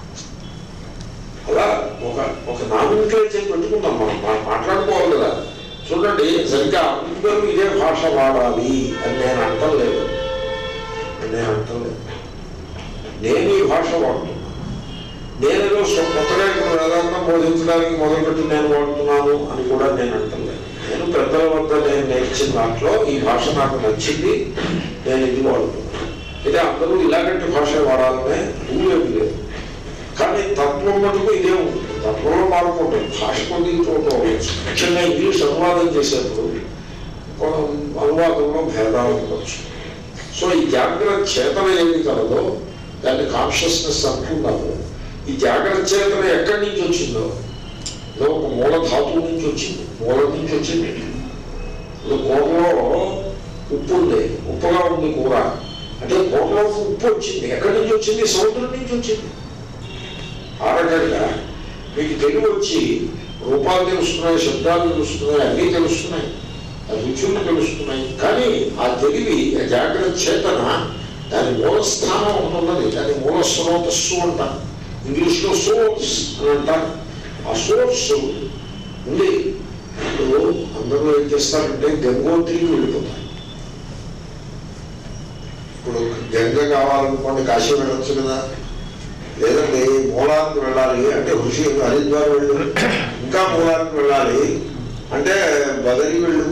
అలా ఒక ఒక నామినిక్లేచర్ పెట్టుకుందాం మనం మనం మాట్లాడుకోవాలి కదా చూడండి సరిగ్గా అందరూ ఇదే భాష వాడాలి అని నేను అంటలేదు అని నేను అంటలేదు నేను ఈ భాష వాడుతున్నాను నేను ఏదో స్వ- కొత్తగా ఇప్పుడు వేదాంతం బోధించడానికి మొదలుపెట్టి నేను వాడుతున్నాను అని కూడా నేను అంటలేదు నేను పెద్దల వద్ద నేను నేర్చిన దాంట్లో ఈ భాష నాకు నచ్చింది నేను ఇది వాడుతున్నాను అయితే అందరూ ఇలాగంటి భాష వాడాలనే రూల్ ఏమి లేదు కానీ తత్వం మటుకు ఇదే ఉంటుంది తత్వంలో మారుకుంటుంది భాష కొద్దిగా ముఖ్యంగా ఇంగ్లీష్ అనువాదం చేసేప్పుడు కొంత అనువాదంలో భేదాలు ఉండవచ్చు సో ఈ జాగ్రత్త చేతన ఏది కలదో దాన్ని కాన్షియస్నెస్ అంటున్నాము ఈ జాగ్రత్త చేతన ఎక్కడి నుంచి వచ్చిందో ఏదో ఒక మూల ధాతువు నుంచి వచ్చింది మూలం నుంచి వచ్చింది ఇప్పుడు కూరలో ఉప్పు ఉంది ఉప్పుగా ఉంది కూర అంటే కూరలో ఉప్పు వచ్చింది ఎక్కడి నుంచి వచ్చింది సముద్రం నుంచి వచ్చింది ఆ రకంగా మీకు తెలుగు వచ్చి రూపాలు తెలుస్తున్నాయి శబ్దాలు తెలుస్తున్నాయి అన్నీ తెలుస్తున్నాయి ఆ రుచులు తెలుస్తున్నాయి కానీ ఆ తెలివి ఆ జాగ్రత్త చేతన దాని మూలస్థానం ఒకటి ఉన్నది దాని మూల స్రోతస్సు అంటారు ఇంగ్లీష్లో సోర్స్ అని అంటారు ఆ సోర్స్ ఉంది ఇప్పుడు అందరూ ఏం చేస్తారంటే గంగోత్రికి వెళ్ళిపోతారు ఇప్పుడు గంగ కావాలనుకోండి కాశీ వెళ్ళొచ్చు కదా లేదండి మూలానికి వెళ్ళాలి అంటే ఋషి హరిద్వార్ వెళ్ళు ఇంకా మూలానికి వెళ్ళాలి అంటే బదరి వెళ్ళు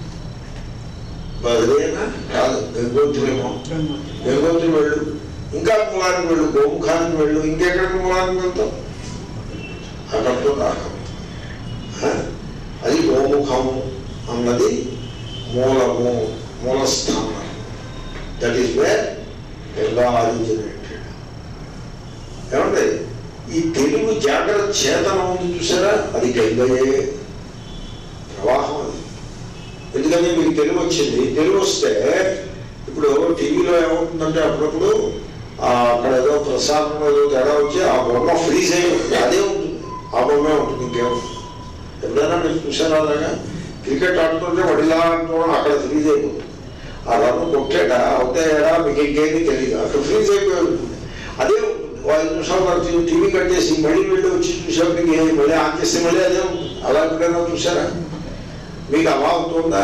బదరేనా కాదు గంగోత్రేమో గంగోత్రి వెళ్ళు ఇంకా మూలానికి వెళ్ళు గోముఖానికి వెళ్ళు ఇంకెక్కడికి మూలానికి వెళ్తాం అక్కడితో రాకం ఆ? అది గోముఖము అన్నది మూలము మూలస్థానం that is where Ganga originated ఏమండి ఈ తెలుగు జాగ్రత్త చేతనం ఉంది చూసారా అది గంగయే ప్రవాహం అది ఎందుకంటే మీకు తెలుగు వచ్చింది తెలుగు వస్తే ఇప్పుడు టీవీలో ఏమవుతుందంటే అప్పుడప్పుడు ఆ అక్కడ ఏదో ప్రసాదం ఏదో తేడా వచ్చి ఆ బొమ్మ ఫ్రీజ్ అయి ఉంటుంది అదే ఉంటుంది ఆ బొమ్మే ఉంటుంది ఇంకేముంటుంది ఎప్పుడైనా మీరు చూసారా అలాగా క్రికెట్ ఆడుతుంటే వడిలా అంటున్నాం అక్కడ ఫ్రీజ్ అయిపోతుంది ఆ రన్ను కొట్టాట అవుతాయా మీకు ఇంకేమీ తెలియదు అక్కడ ఫ్రీజ్ అయిపోయి ఉంటుంది అదే ఉంటుంది ఓ ఐదు నిమిషాలు వరకు టీవీ కట్ చేసి మళ్ళీ వెళ్ళి వచ్చి చూసేప్పటికి ఏమి మళ్ళీ ఆన్ చేస్తే మళ్ళీ అదే ఉంటుంది అలా ఎప్పుడైనా చూసారా మీకు అలా అవుతుందా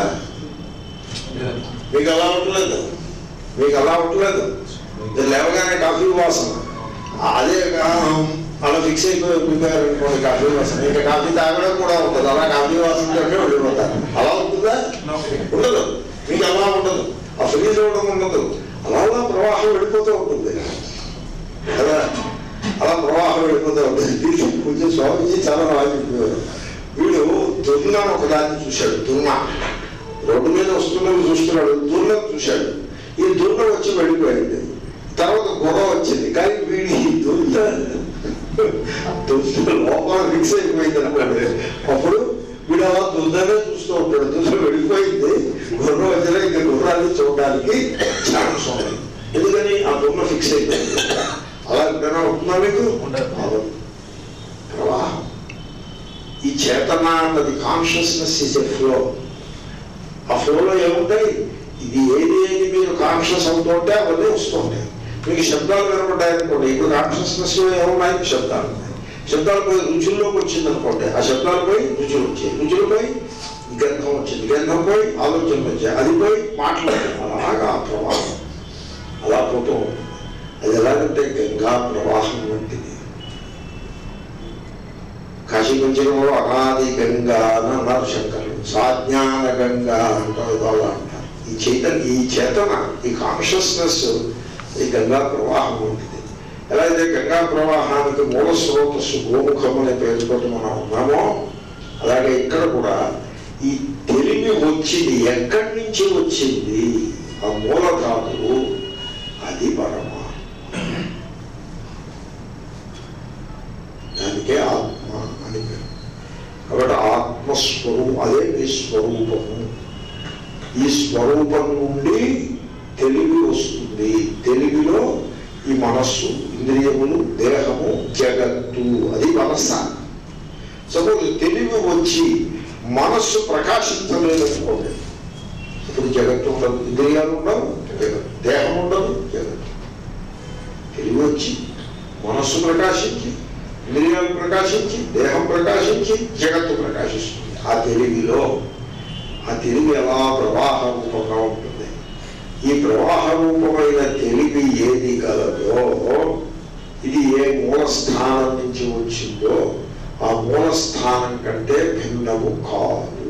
మీకు అలా ఉండలేదు మీకు అలా ఉండలేదు మీరు లేవగానే కాఫీ వాసన అదే కా- అలా ఫిక్స్ అయిపోయి ప్రిపేర్ అనుకోండి కాఫీ వాసన ఇంకా కాఫీ తాగడం కూడా ఉంటుంది అలా కాఫీ వాసనతోనే వెళ్ళిపోతారు అలా ఉంటుందా ఉండదు మీకు అలా ఉండదు ఆ ఫ్రీజ్ అవ్వడం ఉండదు అలా అలా ప్రవాహం వెళ్ళిపోతూ ఉంటుంది కదా అలా ప్రవాహం వెళ్ళిపోతూ ఉంటుంది దీనికి కొంచెం స్వామిజీ చాలా బాగా చెప్పేవారు వీడు దుర్న ఒకదాన్ని చూశాడు దుర్న రోడ్డు మీద వస్తున్నది చూస్తున్నాడు దుర్న చూశాడు ఈ దుర్న వచ్చి వెళ్ళిపోయింది తర్వాత గొడవ వచ్చింది కానీ వీడి ఈ దుర్న దుర్న లోపల ఫిక్స్ అయిపోయింది అనుకోండి అప్పుడు వీడు అలా దుర్దనే చూస్తూ ఉంటాడు దుర్న వెళ్ళిపోయింది గుర్రం వచ్చినా ఇంకా గుర్రాన్ని చూడడానికి ఛాన్స్ ఉంది ఎందుకని ఆ దుర్న ఫిక్స్ అయిపోయింది అలా ఎప్పుడైనా ఉంటుందా మీకు ఉండదు. అవ్వదు. ప్రవాహం ఈ చేతన అన్నది కాన్షియస్నెస్ ఇస్ ఎ ఫ్లో ఆ ఫ్లోలో ఏముంటాయి ఇది ఏది ఏది మీరు కాన్షియస్ అవుతుంటే అవన్నీ వస్తుంటాయి మీకు శబ్దాలు వినపడ్డాయి అనుకోండి ఇప్పుడు కాన్షియస్నెస్ లో ఏమున్నాయి శబ్దాలు ఉన్నాయి శబ్దాలు పోయి రుచుల్లోకి వచ్చింది అనుకోండి ఆ శబ్దాలు పోయి రుచులు వచ్చాయి రుచులు పోయి గంధం వచ్చింది గంధం పోయి ఆలోచనలు వచ్చాయి అది పోయి మాట్లాడాలి అలాగా ఆ ప్రవాహం అలా పోతూ ఉంటుంది అది ఎలాగంటే గంగా ప్రవాహం వంటిది కాశీపంచకంలో అనాది గంగా అని అన్నారు శంకరులు సాజ్ఞాన గంగా అంటారు వాళ్ళు అంటారు ఈ చైతన్య ఈ చేతన ఈ కాన్షియస్నెస్ ఈ గంగా ప్రవాహం ఉంటుంది ఎలా అయితే గంగా ప్రవాహానికి మూల స్రోతస్సు గోముఖం అనే పేరుతో మనం ఉన్నామో అలాగే ఇక్కడ కూడా ఈ తెలివి వచ్చింది ఎక్కడి నుంచి వచ్చింది ఆ మూల ధాతువు అది పరమాత్మ దానికే ఆత్మ ఆత్మస్వరూ అదే మీ స్వరూపము ఈ స్వరూపం నుండి తెలివి వస్తుంది తెలివిలో ఈ మనస్సు ఇంద్రియములు దేహము జగత్తు అది మనస్స సపోజ్ తెలివి వచ్చి మనస్సు ప్రకాశించలేదనుకోండి ఇప్పుడు జగత్తు ఉండదు ఇంద్రియాలు ఉండవు జగత్తు దేహం ఉండదు జగత్తు తెలివి వచ్చి మనస్సు ప్రకాశించి ఇంద్రియాలు ప్రకాశించి దేహం ప్రకాశించి జగత్తు ప్రకాశిస్తుంది ఆ తెలివిలో ఆ తెలివి ఎలా ప్రవాహ రూపంగా ఉంటుంది ఈ ప్రవాహ రూపమైన తెలివి ఏది కలదో ఇది ఏ మూల స్థానం నుంచి వచ్చిందో ఆ మూల స్థానం కంటే భిన్నము కాదు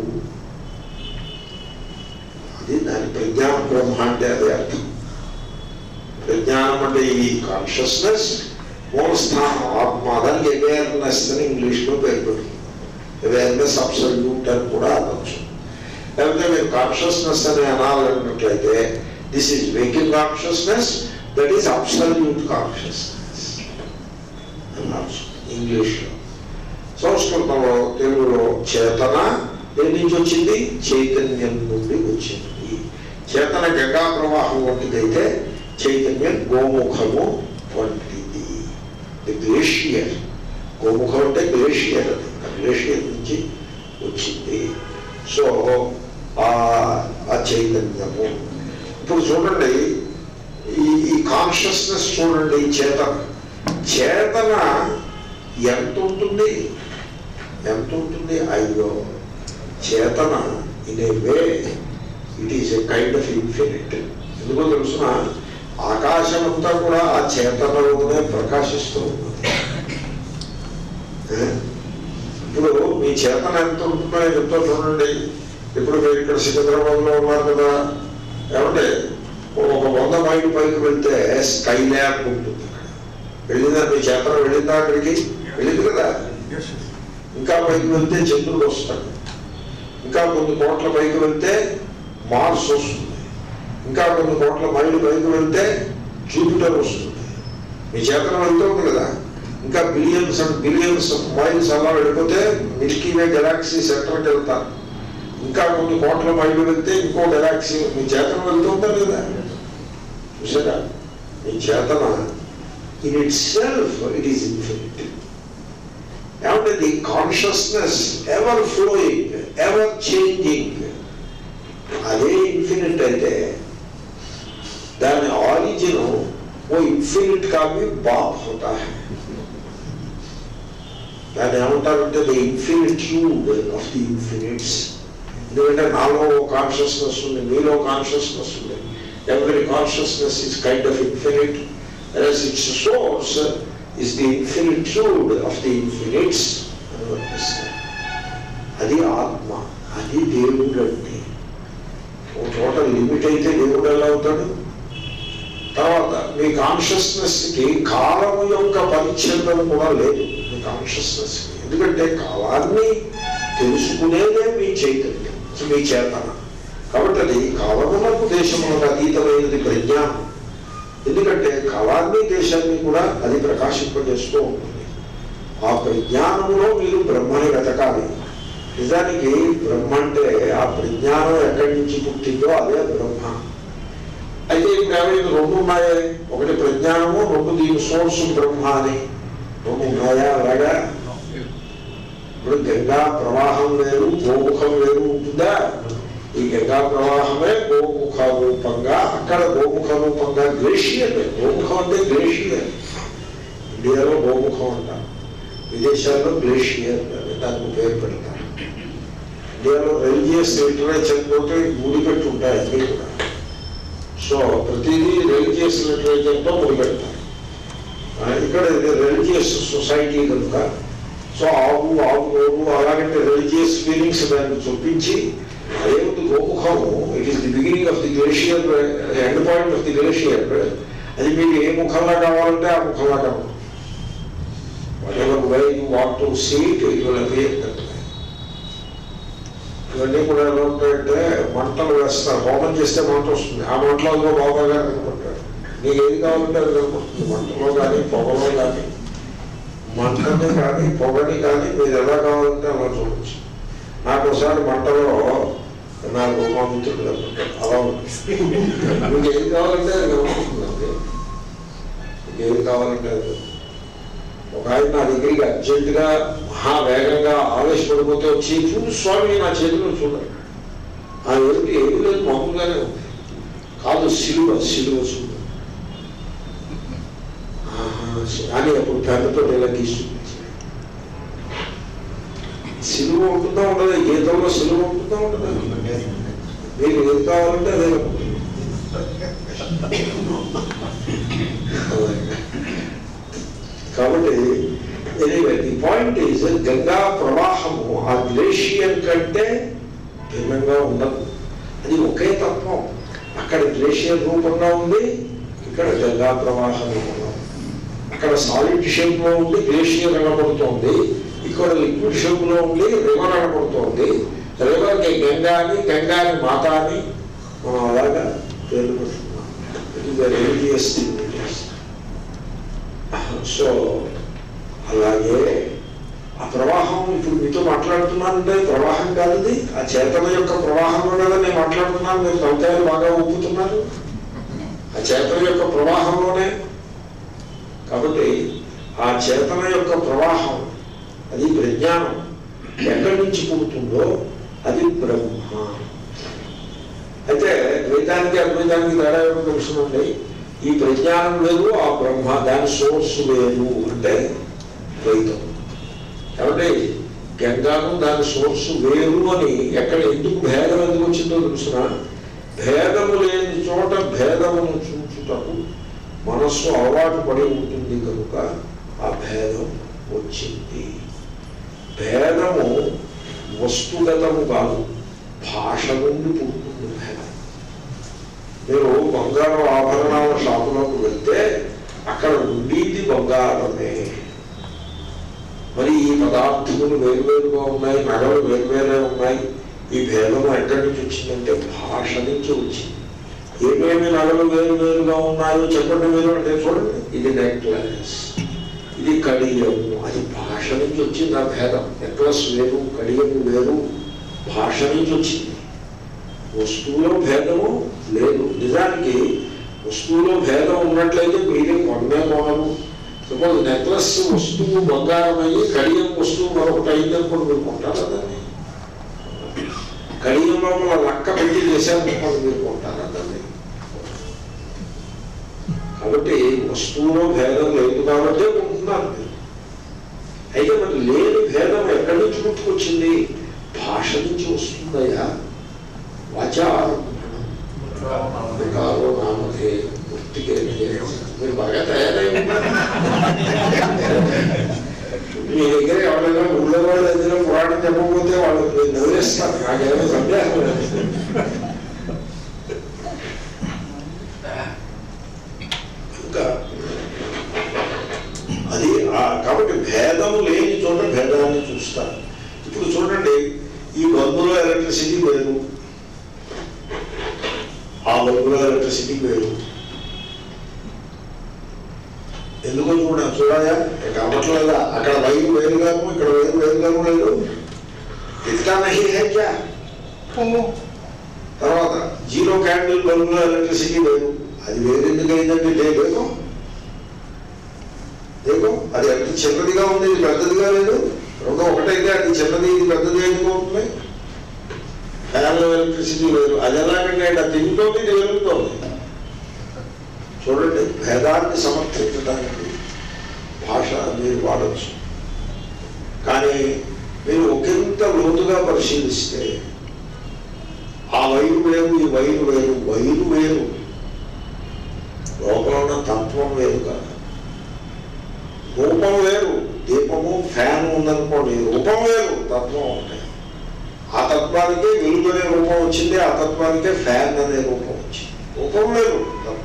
అది దాని ప్రజ్ఞాన బ్రహ్మ అంటే అదే అర్థం ప్రజ్ఞానం అంటే ఈ కాన్షియస్నెస్ మూలస్థానం ఆత్మ దానికి అవేర్నెస్ అని ఇంగ్లీష్లో పేరు పెడుతుంది అవేర్నెస్ అబ్సల్యూట్ అని కూడా అనొచ్చు లేకపోతే మీరు కాన్షియస్నెస్ అని అనాలన్నట్లయితే this is waking consciousness that is absolute consciousness అనొచ్చు ఇంగ్లీష్లో సంస్కృతంలో తెలుగులో చేతన దేని నుంచి వచ్చింది చైతన్యం నుండి వచ్చింది చేతన గంగా ప్రవాహం వంటిదైతే చైతన్యం గోముఖము వంటిది ది గ్లేషియర్ గోముఖం అంటే గ్లేషియర్ అది ఆ గ్లేషియర్ నుంచి వచ్చింది సో ఆ ఆ చైతన్యము ఇప్పుడు చూడండి ఈ ఈ కాన్షియస్నెస్ చూడండి ఈ చేతన చేతన ఎంత ఉంటుంది ఎంత ఉంటుంది అయ్యో చేతన in a way it is a kind of infinite ఎందుకో తెలుసిన ఆకాశం అంతా కూడా ఆ చేతనలోనే ప్రకాశిస్తూ ఉన్నది ఏ? ఇప్పుడు మీ చేతన ఎంత ఉంటుందో నేను చెప్తా చూడండి ఇప్పుడు మీరు ఇక్కడ సికింద్రాబాద్లో ఉన్నారు కదా ఏమంటే ఒక వంద మైలు పైకి వెళ్తే స్కై ల్యాబ్ ఉంటుంది అక్కడ వెళ్ళిందా మీ చేతన వెళ్ళిందా అక్కడికి వెళ్ళింది కదా ఇంకా పైకి వెళ్తే చంద్రుడు వస్తాడు ఇంకా కొన్ని కోట్ల పైకి వెళ్తే మార్స్ వస్తుంది ఇంకా కొన్ని కోట్ల మైళ్ళు పైకి వెళ్తే జూపిటర్ వస్తుంది మీ చేతన వెళ్తుంది కదా ఇంకా billions and billions of miles అలా వెళ్ళిపోతే మిల్కీ వే గెలాక్సీ సెంటర్కి వెళ్తారు ఇంకా కొన్ని కోట్ల మైళ్ళు వెళ్తే ఇంకో గెలాక్సీ మీ చేతన వెళ్తుందా లేదా చూసారా మీ చేతన in itself it is infinite ఏమంటే the consciousness ever flowing ever changing అదే ఇన్ఫినిట్ అయితే దాని ఆరిజిన్ ఓ ఇన్ఫినిట్ కావి బాప్ హోతా హై దాన్ని ఏమంటారంటే the infinitude of the infinites ఎందుకంటే నాలో కాన్షియస్నెస్ ఉంది మీలో కాన్షియస్నెస్ ఉంది ఎవరి consciousness is kind of infinite its source is the infinitude of the infinites అని వర్తిస్తారు అది ఆత్మ అది దేవుడు అంటే ఒక చోట లిమిట్ అయితే దేవుడు ఎలా అవుతాడు తర్వాత మీ కాన్షియస్నెస్కి కాలము యొక్క పరిచ్ఛేదం కూడా లేదు మీ కాన్షియస్నెస్కి ఎందుకంటే కాలాన్ని తెలుసుకునేదే మీ చైతన్యం మీ చేతన కాబట్టి అది కాలములకు దేశములకు అతీతమైనది ప్రజ్ఞానం ఎందుకంటే కాలాన్ని దేశాన్ని కూడా అది ప్రకాశింపజేస్తూ ఉంటుంది ఆ ప్రజ్ఞానంలో మీరు బ్రహ్మని వెతకాలి నిజానికి బ్రహ్మ అంటే ఆ ప్రజ్ఞానం ఎక్కడి నుంచి పుట్టిందో అదే బ్రహ్మ అయితే ఇప్పుడు ఏమైంది రెండు ఉన్నాయే ఒకటి ప్రజ్ఞానము రెండు దీని సోర్స్ బ్రహ్మ అని రెండు ఉన్నాయా అలాగా ఇప్పుడు గంగా ప్రవాహం వేరు గోముఖం వేరు ఉంటుందా ఈ గంగా ప్రవాహమే గోముఖ రూపంగా అక్కడ గోముఖ రూపంగా గ్లేషియర్ గోముఖం అంటే గ్లేషియర్ ఇండియాలో గోముఖం అంటారు విదేశాల్లో గ్లేషియర్ అని దానికి పేరు పెడతారు ఇండియాలో రిలీజియస్ లిటరేచర్ తోటి ముడిపెట్టి ఉంటాయి అన్నీ కూడా సో ప్రతిదీ రిలీజియస్ లిటరేచర్తో ముడిపెడతారు ఆ, ఇక్కడ రిలీజియస్ సొసైటీ కనుక సో ఆవు ఆవు నోరు అలాగంటే రిలీజియస్ ఫీలింగ్స్ దాన్ని చూపించి అదేముంది గోముఖము it is the beginning of the glacier end point of the glacier అది మీకు ఏ ముఖంలా కావాలంటే ఆ ముఖంలా కావాలి whatever way you want to see it it will appear ఇవన్నీ కూడా ఎలా ఉంటాయంటే మంటలు వేస్తారు హోమం చేస్తే మంట వస్తుంది ఆ మంటలో అదిగో బాబా గారు కనపడతారు నీకు ఏది కావాలంటే అది కనపడుతుంది మంటలో కానీ పొగలో కానీ మంటని కానీ పొగని కానీ మీరు ఎలా కావాలంటే అలా చూడవచ్చు నాకు ఒకసారి మంటలో నాకు మా మిత్రుడు కనపడ్డాడు. అలా ఉంటుంది మీకు ఏది కావాలంటే అది కనపడుతుందండి మీకు ఏది కావాలంటే అది ఒక ఆయన నా దగ్గరికి అర్జెంటుగా మహా వేగంగా ఆవేశపడిపోతే వచ్చి చూడు స్వామి నా చేతిలో చూడండి ఆ ఏమిటి ఏమి లేదు మామూలుగానే ఉంది కాదు సిలువ సిలువ చూడు ఆహా, అని అప్పుడు పెద్దతో ఇలా గీసి చూపించాడు. సిలువ ఉంటుందా ఉండదు గీతంలో సిలువ ఉంటుందా ఉండదా మీకు ఏది కావాలంటే అదే కాబట్టి anyway the point is Ganga ప్రవాహము ఆ గ్లేషియర్ కంటే భిన్నంగా ఉండదు అది ఒకే తత్వం అక్కడ గ్లేషియర్ రూపంగా ఉంది ఇక్కడ గంగా ప్రవాహం రూపంగా ఉంది అక్కడ సాలిడ్ షేప్ లో ఉండి గ్లేషియర్ కనబడుతోంది ఇక్కడ లిక్విడ్ షేప్ లో ఉండి రివర్ కనబడుతోంది రివర్ కి గంగా అని గంగా అని మాత అని మనం అలాగా పేర్లు పెడుతున్నాం ఇట్ ఈస్ రిలీజియస్ సో అలాగే ఆ ప్రవాహం ఇప్పుడు మీతో మాట్లాడుతున్నానంటే ప్రవాహం కాదు ఇది ఆ చేతన యొక్క ప్రవాహంలో కదా నేను మాట్లాడుతున్నాను మీరు తలకాయలు బాగా ఊపుతున్నారు ఆ చేతన యొక్క ప్రవాహంలోనే కాబట్టి ఆ చేతన యొక్క ప్రవాహం అది ప్రజ్ఞానం ఎక్కడి నుంచి పుడుతుందో అది బ్రహ్మ అయితే ద్వైతానికి అద్వైతానికి తేడా ఏమో తెలుసునండి ఈ ప్రజ్ఞానం వేరు ఆ బ్రహ్మ దాని సోర్స్ వేరు అంటే ద్వైతం కాబట్టి గంగాను దాని సోర్స్ వేరు అని ఎక్కడ ఎందుకు భేదం ఎందుకు వచ్చిందో తెలుసిన భేదము లేని చోట భేదమును చూచుటకు మనస్సు అలవాటు పడి ఉంటుంది కనుక ఆ భేదం వచ్చింది భేదము వస్తుగతము కాదు భాష నుండి పుడుతుంది భేదం మీరు బంగారం ఆభరణాల షాపులోకి వెళ్తే అక్కడ ఉండేది బంగారమే మరి ఈ పదార్థములు వేరువేరుగా ఉన్నాయి నగలు వేరువేరే ఉన్నాయి ఈ భేదం ఎక్కడి నుంచి వచ్చిందంటే భాష నుంచి వచ్చింది ఏమేమి నగలు వేరువేరుగా ఉన్నాయో చెప్పండి మీరు అంటే చూడండి ఇది నెక్లెస్ ఇది కడియము అది భాష నుంచి వచ్చింది ఆ భేదం నెక్లెస్ వేరు కడియము వేరు భాష నుంచి వచ్చింది వస్తువులో భేదము లేదు నిజానికి వస్తువులో భేదం ఉన్నట్లయితే మీరే కొన్నే కొనరు సపోజ్ నెక్లెస్ వస్తువు బంగారం అయ్యి కడియం వస్తువు మరొకటి అయిందనుకోండి మీరు కొంటారా దాన్ని కడియం లోపల లక్క పెట్టి చేశారనుకోండి మీరు కొంటారా దాన్ని కాబట్టి వస్తువులో భేదం లేదు కాబట్టి కొంటున్నారు మీరు అయితే మరి లేని భేదం ఎక్కడి నుంచి పుట్టుకొచ్చింది భాష నుంచి వస్తుందయ్యా వాచారం కాలో నామకే గుర్తికే మీరు బాగా తయారై ఉన్నారు మీ దగ్గర ఎవరైనా ఊళ్ళో వాళ్ళు ఏదైనా పురాణం చెప్పకపోతే వాళ్ళు మీరు నవ్వేస్తారు నాకేమో సందేహం లేదు ఇంకా అది ఆ- కాబట్టి భేదం లేని చోట భేదాన్ని చూస్తారు ఇప్పుడు చూడండి ఈ బల్బులో ఎలక్ట్రిసిటీ వేరు ఆ బల్బులో ఎలక్ట్రిసిటీ వేరు ఎందుకో చూడ చూడాయా కావట్లేదా అక్కడ వైరు వేరుగాను ఇక్కడ వైరు వేరుగాను లేదు ఇట్లా నహి హై క్యా తర్వాత జీరో క్యాండిల్ బల్బులో ఎలక్ట్రిసిటీ వేరు అది వేరు ఎందుకు అయిందంటే లేదు దేకో అది ఎంత చిన్నదిగా ఉంది ఇది పెద్దదిగా లేదు రెండు ఒకటైతే అది చిన్నది ఇది పెద్దది ఎందుకు అవుతుంది ఫ్యాన్లో ఎలక్ట్రిసిటీ లేదు అది ఎలాగంటే అది తిరుగుతోంది ఇది వెలుగుతోంది చూడండి భేదాన్ని సమర్థించడానికి భాష మీరు వాడచ్చు కానీ మీరు ఒకంత లోతుగా పరిశీలిస్తే ఆ వైరు వేరు ఈ వైరు వేరు వైరు వేరు లోపల ఉన్న తత్వం వేరు కాదు రూపం వేరు దీపము ఫ్యాన్ ఉందనుకోండి రూపం వేరు తత్వం ఒకటే ఆ తత్వానికే వెలుగు అనే రూపం వచ్చింది ఆ తత్వానికే ఫ్యాన్ అనే రూపం వచ్చింది రూపం వేరు తత్వం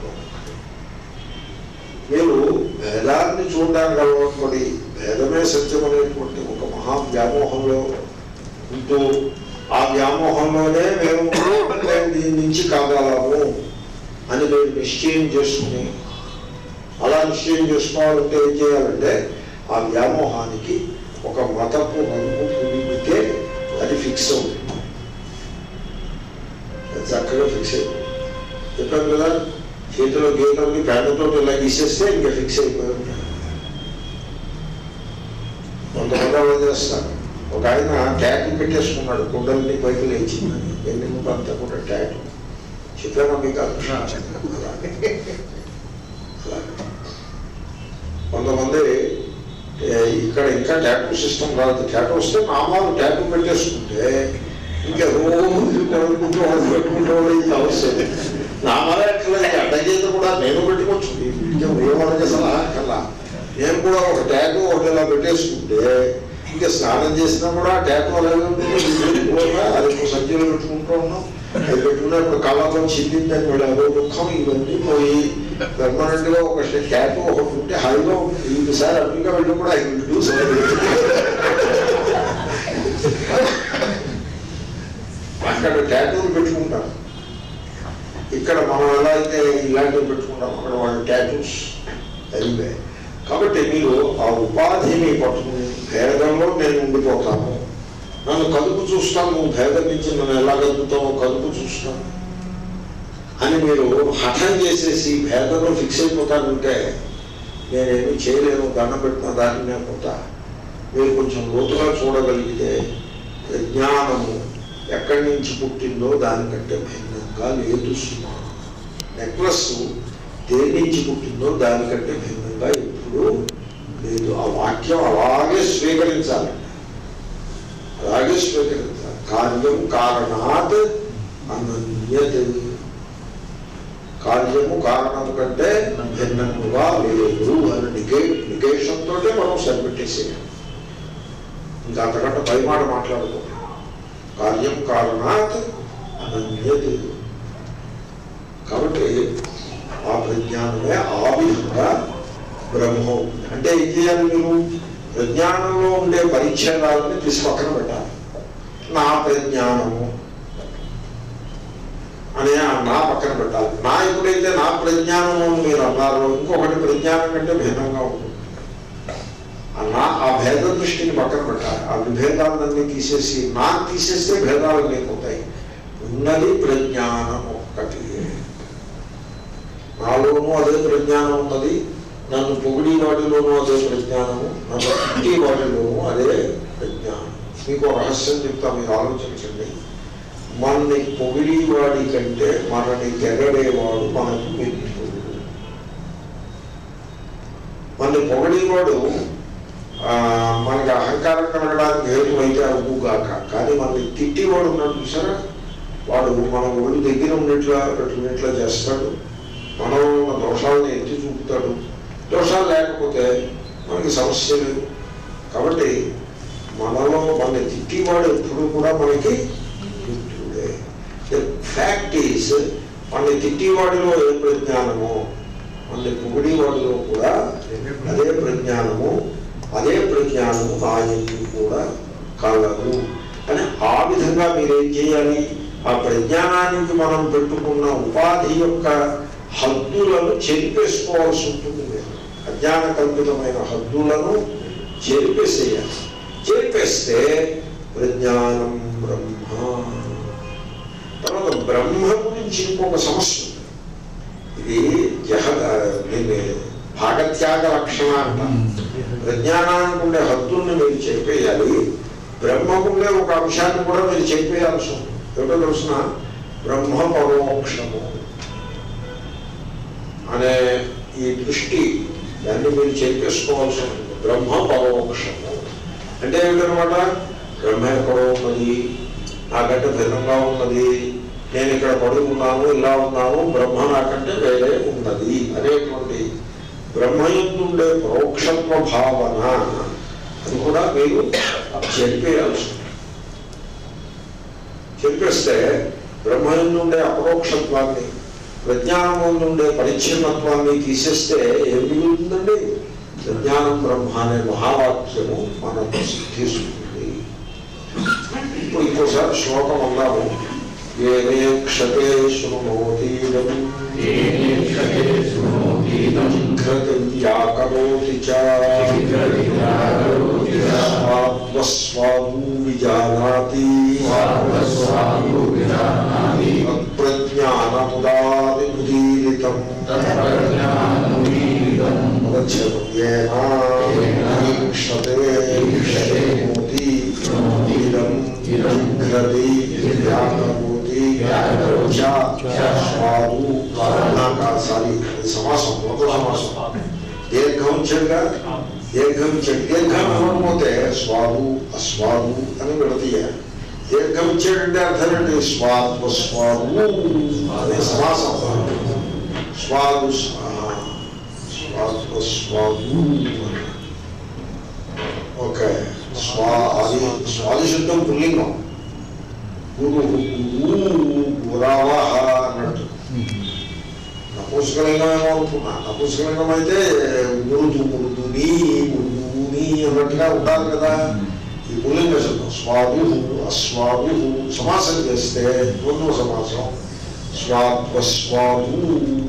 మీరు భేదాన్ని చూడడానికి అలవాటుపడి భేదమే సత్యం అనేటువంటి ఒక మహా వ్యామోహంలో ఉంటూ ఆ వ్యామోహంలోనే మేము మేము దీని నుంచి కాగలము అని మీరు నిశ్చయం చేసుకుని అలా నిశ్చయం చేసుకోవాలంటే ఏం చేయాలంటే ఆ వ్యామోహానికి ఒక మతపు రంగు పులిమితే అది ఫిక్స్ ఫిక్స్ అవుతుంది అది చక్కగా ఫిక్స్ అయిపోయింది చెప్పాను కదా చేతిలో గీతలకి ప్యాన్తో ఇలా గీసేస్తే ఇంకా ఫిక్స్ అయిపోయి ఉంటాయి కొంతమంది అలా చేస్తారు ఒక ఆయన ట్యాగ్ పెట్టేసుకున్నాడు కుండల్ని పైకి లేచి ఎన్ని అంతా కూడా ట్యాగ్ చెప్పాను మీకు ఆ విషయం? అలాగే. అలాగే. కొంతమంది ఏ, ఇక్కడ ఇంకా ట్యాటూ సిస్టమ్ రాదు ట్యాటూ వస్తే నామాలు ట్యాటూ పెట్టేసుకుంటే ఇంకా రోజు కొనుక్కుంటూ అది పెట్టుకుంటూ ఇది అవసరం నామాలే అక్కర్లేదు అడ్డగీత కూడా నేను పెట్టుకోవచ్చు ఇంకా ఏమనగా సలహా అక్కర్లా నేను కూడా ఒక ట్యాగ్ ఒకటి ఇలా పెట్టేసుకుంటే ఇంకా స్నానం చేసినా కూడా ఆ ట్యాగ్ అలాగే ఉంటుంది కూడా అది సజ్జలు పెట్టుకుంటూ ఉన్నాం అది పెట్టుకున్నప్పుడు కళ్ళతో చిందిందని వాళ్ళు అదో దుఃఖం ఇవన్నీ పోయి పెర్మనెంట్ గా ఒక ట్యాగ్ ఒకటి ఉంటే హాయిగా ఉంటుంది ఈసారి అమెరికా వెళ్ళి కూడా ఐ విల్ డూ అక్కడ ట్యాటూలు పెట్టుకుంటారు ఇక్కడ మనం ఎలా అయితే ఇలాంటివి పెట్టుకుంటాం అక్కడ వాళ్ళు ట్యాటూస్ అదివే కాబట్టి మీరు ఆ ఉపాధిని పట్టుకుని భేదంలో నేను ఉండిపోతాను నన్ను కదుపు చూస్తాను నువ్వు భేదం నుంచి నన్ను ఎలా కదుపుతావో కదుపు చూస్తాను అని మీరు హఠం చేసేసి భేదంలో ఫిక్స్ అయిపోతానంటే నేనేమి చేయలేను దండం పెట్టిన దారినే పోతా మీరు కొంచెం లోతుగా చూడగలిగితే జ్ఞానము ఎక్కడి నుంచి పుట్టిందో దానికంటే భిన్నంగా లేదు సుమా నెక్లెస్ దేని నుంచి పుట్టిందో దానికంటే భిన్నంగా ఎప్పుడు లేదు ఆ వాక్యం అలాగే స్వీకరించాలి అలాగే స్వీకరించాలి కార్యం కారణాత్ అనన్యత కార్యము కారణము కంటే భిన్నముగా లేదు అని నిగే నిగేషన్తో మనం సరిపెట్టేసేయాలి ఇంకా అంతకంటే పై మాట మాట్లాడుకోవాలి కార్యం కారణాత్ అనన్యత కాబట్టి ఆ ప్రజ్ఞానమే ఆ విధంగా బ్రహ్మ అవుతుంది. అంటే ఏం చేయాలి మీరు ప్రజ్ఞానంలో ఉండే పరిచ్ఛేదాలని తీసి పక్కన పెట్టాలి నా ప్రజ్ఞానము అనే ఆ నా పక్కన పెట్టాలి నా ఎప్పుడైతే నా ప్రజ్ఞానము అని మీరు అన్నారో ఇంకొకటి ప్రజ్ఞానం కంటే భిన్నంగా ఉంటుంది ఆ నా ఆ భేద దృష్టిని పక్కన పెట్టాలి ఆ విభేదాలన్నీ తీసేసి నా తీసేస్తే భేదాలు లేకపోతాయి ఉన్నది ప్రజ్ఞానం ఒక్కటి నాలోనూ అదే ప్రజ్ఞానం ఉన్నది నన్ను పొగిడి వాటిలోనూ అదే ప్రజ్ఞానము నన్ను తిట్టి వాటిలోనూ అదే ప్రజ్ఞానం మీకు ఒక రహస్యం చెప్తా మీరు ఆలోచించండి మనని పొగిడి వాడి కంటే మనని తెగడేవాడు మనకు మిత్రుడు మనని పొగిడేవాడు ఆ, మనకి అహంకారం కలగడానికి హేతు అయితే అవుగాక కానీ మనని తిట్టివాడు ఉన్నాడు చూసారా వాడు మన ఒళ్ళు దగ్గర ఉన్నట్లా పెట్టుకున్నట్లా చేస్తాడు మనం ఉన్న దోషాలను ఎత్తి చూపుతాడు దోషాలు లేకపోతే మనకి సమస్య లేదు కాబట్టి మనలో మన తిట్టివాడు ఎప్పుడు కూడా మనకి మిత్రుడే ఫ్యాక్ట్ ఈస్ మన తిట్టివాడిలో ఏ ప్రజ్ఞానమో మన పొగిడివాడిలో కూడా అదే ప్రజ్ఞానము అదే ప్రజ్ఞానము నాయకుడు కూడా కలదు అని ఆ విధంగా మీరేం చేయాలి ఆ ప్రజ్ఞానానికి మనం పెట్టుకున్న ఉపాధి యొక్క హద్దులను చెరిపేసుకోవాల్సి ఉంటుంది మీరు అజ్ఞాన కల్పితమైన హద్దులను చెరిపేసేయాలి చెరిపేస్తే ప్రజ్ఞానం బ్రహ్మ తర్వాత బ్రహ్మ గురించి ఇంకొక సమస్య ఉంది. ఇది జహ దీన్ని భాగత్యాగ లక్షణ అంటారు ప్రజ్ఞానానికి ఉండే హద్దుల్ని మీరు చెప్పేయాలి బ్రహ్మకుండే ఒక అంశాన్ని కూడా మీరు చెప్పేయాల్సి ఉంది ఏమిటో తెలుసిన బ్రహ్మ పరోక్షము అనే ఈ దృష్టి దాన్ని మీరు చెప్పేసుకోవాల్సి ఉంటుంది బ్రహ్మ పరోక్షము అంటే ఏమిటనమాట బ్రహ్మ ఎక్కడో ఉన్నది నాకంటే భిన్నంగా ఉన్నది నేను ఇక్కడ పడుకున్నాను ఇలా ఉన్నాను బ్రహ్మ నాకంటే వేరే ఉన్నది అనేటువంటి బ్రహ్మయందుండే పరోక్షత్వ భావన అది కూడా మీరు చెప్పేయాల్సి ఉంటుంది. చెప్పేస్తే బ్రహ్మయందుండే అపరోక్షత్వాన్ని ప్రజ్ఞానం నుండే పరిచ్ఛిన్నత్వాన్ని తీసేస్తే ఏం మిగులుతుందండి ప్రజ్ఞానం బ్రహ్మ అనే మహావాక్యము మనకు సిద్ధిస్తుంది ఇప్పుడు ఇంకోసారి శ్లోకం అన్నాము ఏనే క్షతే శృణోతీరం వ్యాకరోతి చ స్వాత్వస్వాదు విజానాతి స్వాత్వస్వాదు విజానాతి. ప్రజ్ఞానముదాదిముదీరితం తత్ప్రజ్ఞానముదీరితం. పదచ్ఛేదం ఏనా ఈక్షతే ఈక్షతే. శృణోతి శృణోతి. ఇదం ఇదం. జిఘ్రతి జిఘ్రతి. వ్యాకరోతి వ్యాకరోతి. చ చ. స్వాదు స్వాదు. సారీ అది సమాసం లోక సమాసం దీర్ఘం చెడుగా దీర్ఘం చెడు దీర్ఘం ఇవ్వకపోతే స్వాదు అస్వాదు అని విడతీయాలి దీర్ఘం ఇచ్చాడంటే అర్థం ఏంటి స్వాత్వ స్వాదు అనే సమాసం స్వాదు స్వా- స్వాత్వ స్వాదు ఓకే స్వా అది స్వాది శబ్దం పుల్లింగం గురు గురావహ అన్నట్టు నపుంసకలింగం ఏమో అనుకున్నా నపుంసకలింగం అయితే మురుదు మురుదుని మురుదుని అన్నట్టుగా ఉండాలి కదా ఈ పుల్లింగ శబ్దం స్వాదు అస్వాదు సమాసం చేస్తే పూర్వ సమాసం స్వాత్వస్వాదు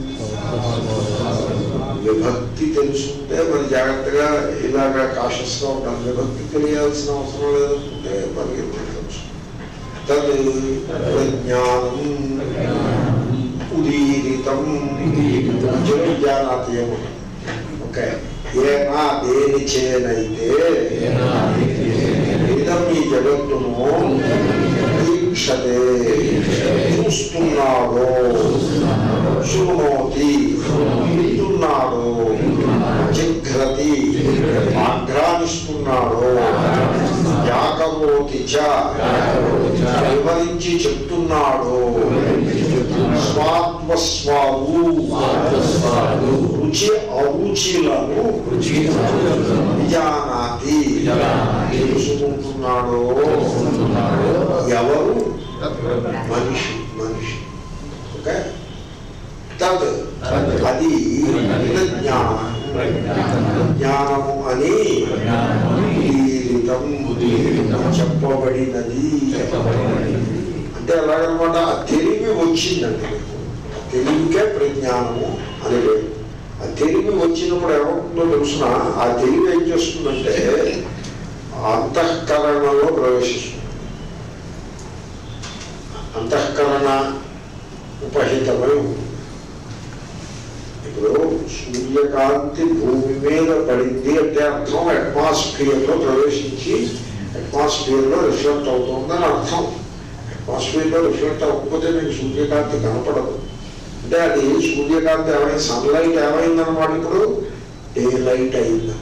విభక్తి తెలుసుంటే మరి జాగ్రత్తగా ఇలాగ కాషస్గా ఉండాలి విభక్తి తెలియాల్సిన అవసరం లేదనుకుంటే మనకి తెలుసు తద్ ప్రజ్ఞానం ఉదీరితం జడు జానాతి ఏమో ఓకే ఏనా దేని చేనైతే ఇదం ఈ జగత్తును వీక్షతే చూస్తున్నాడో శృణోతి వింటున్నాడో జిఘ్రతి ఆఘ్రానిస్తున్నాడో వ్యాకరోతి చ వివరించి చెప్తున్నాడో స్వాత్మస్వాదు రుచి అరుచిలను విజానాతి తెలుసుకుంటున్నాడో ఎవరు మనిషి మనిషి ఓకే తద్ అది జ్ఞానం జ్ఞానము అని ఉదీరితం చెప్పబడినది అంటే ఎలాగనమాట ఆ తెలివి వచ్చిందండి మీకు ఆ తెలివికే ప్రజ్ఞానము అని లేదు ఆ తెలివి వచ్చినప్పుడు ఏమవుతుందో తెలుసిన ఆ తెలివి ఏం చేస్తుందంటే అంతఃకరణలో ప్రవేశిస్తుంది అంతఃకరణ ఉపహితమై ఉంటుంది ఇప్పుడు సూర్యకాంతి భూమి మీద పడింది అంటే అర్థం అట్మాస్ఫియర్లో ప్రవేశించి అట్మాస్ఫియర్లో రిఫ్లెక్ట్ అవుతుందని అర్థం అట్మాస్ఫియర్లో రిఫ్లెక్ట్ అవ్వకపోతే మీకు సూర్యకాంతి కనపడదు అంటే అది సూర్యకాంతి ఏమైంది సన్లైట్ ఏమైందనమాట ఇప్పుడు డే లైట్ అయిందనమాట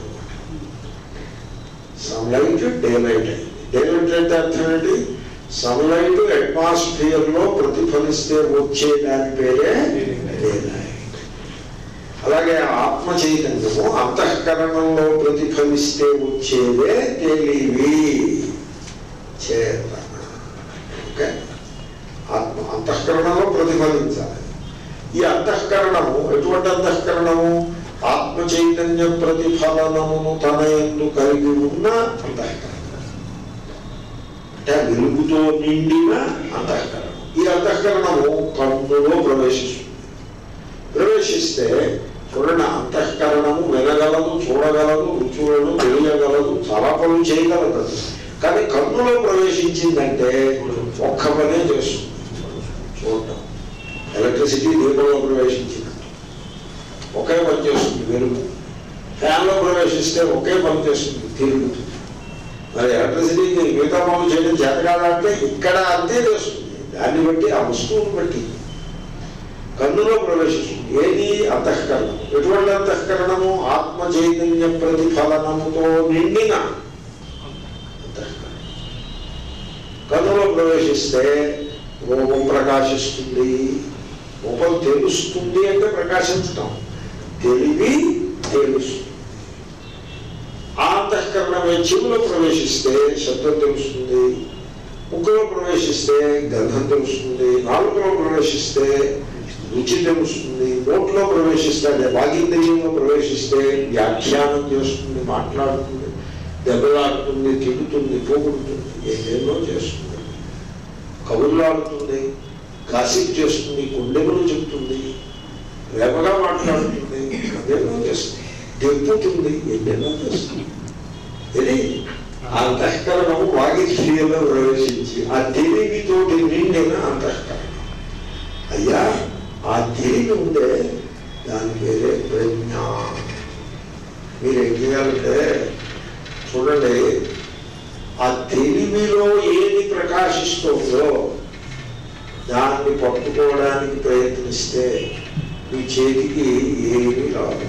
సన్లైట్ డే లైట్ అయింది డే లైట్ అంటే అర్థం ఏంటి సన్లైట్ అట్మాస్ఫియర్లో ప్రతిఫలిస్తే వచ్చే దాని పేరే డే లైట్ అలాగే ఆత్మ చైతన్యము అంతఃకరణంలో ప్రతిఫలిస్తే వచ్చేదే తెలివి చేతన ఓకే ఆత్మ అంతఃకరణంలో ప్రతిఫలించాలి ఈ అంతఃకరణము ఎటువంటి అంతఃకరణము ఆత్మ చైతన్య ప్రతిఫలనమును తన ఎందు కలిగి ఉన్న అంతఃకరణం అంటే వెలుగుతో నిండిన అంతఃకరణం ఈ అంతఃకరణము కన్నులో ప్రవేశిస్తుంది ప్రవేశిస్తే చూడండి అంతఃకరణము వినగలదు చూడగలదు రుచులను తెలియగలదు చాలా పనులు చేయగలదు అది. కానీ కన్నులో ప్రవేశించిందంటే ఒక్క పనే చేస్తుంది చూడటం ఎలక్ట్రిసిటీ దీపంలో ప్రవేశించినట్టు ఒకే పని చేస్తుంది వెలుగు ఫ్యాన్లో ప్రవేశిస్తే ఒకే పని చేస్తుంది తిరుగుతుంది మరి ఎలక్ట్రిసిటీకి మిగతా పనులు చేయడం చేత కాదంటే ఇక్కడ అంతే చేస్తుంది దాన్ని బట్టి ఆ వస్తువుని బట్టి కన్నులో ప్రవేశిస్తుంది ఏది అంతఃకరణం ఎటువంటి అంతఃకరణము ఆత్మ చైతన్య ప్రతిఫలనముతో నిండిన అంతఃకరణం కన్నులో ప్రవేశిస్తే రూపం ప్రకాశిస్తుంది రూపం తెలుస్తుంది అంటే ప్రకాశించటం తెలివి తెలుస్తుంది ఆ అంతఃకరణమే చెవులో ప్రవేశిస్తే శబ్దం తెలుస్తుంది ముక్కులో ప్రవేశిస్తే గంధం తెలుస్తుంది నాలుగులో ప్రవేశిస్తే రుచి తెలుస్తుంది నోట్లో ప్రవేశిస్తే అంటే వాగింద్రియంలో ప్రవేశిస్తే వ్యాఖ్యానం చేస్తుంది మాట్లాడుతుంది దెబ్బలాడుతుంది తిడుతుంది పోగొడుతుంది ఏదేదో చేస్తుంది కబుర్లాడుతుంది కాసిప్ చేస్తుంది గుండెలు చెప్తుంది ప్రేమగా మాట్లాడుతుంది అదేదో చేస్తుంది దెబ్బుతుంది ఎన్నెన్నో చేస్తుంది ఇది ఆ అంతఃకరణ వాగిలో ప్రవేశించి ఆ తెలివితోటి నిండిన అంతఃకరణ అయ్యా ఆ తెలివి ఉందే దాని పేరే ప్రజ్ఞ మీరు ఏం చేయాలంటే చూడండి ఆ తెలివిలో ఏది ప్రకాశిస్తుందో దాన్ని పట్టుకోవడానికి ప్రయత్నిస్తే మీ చేతికి ఏమీ రాదు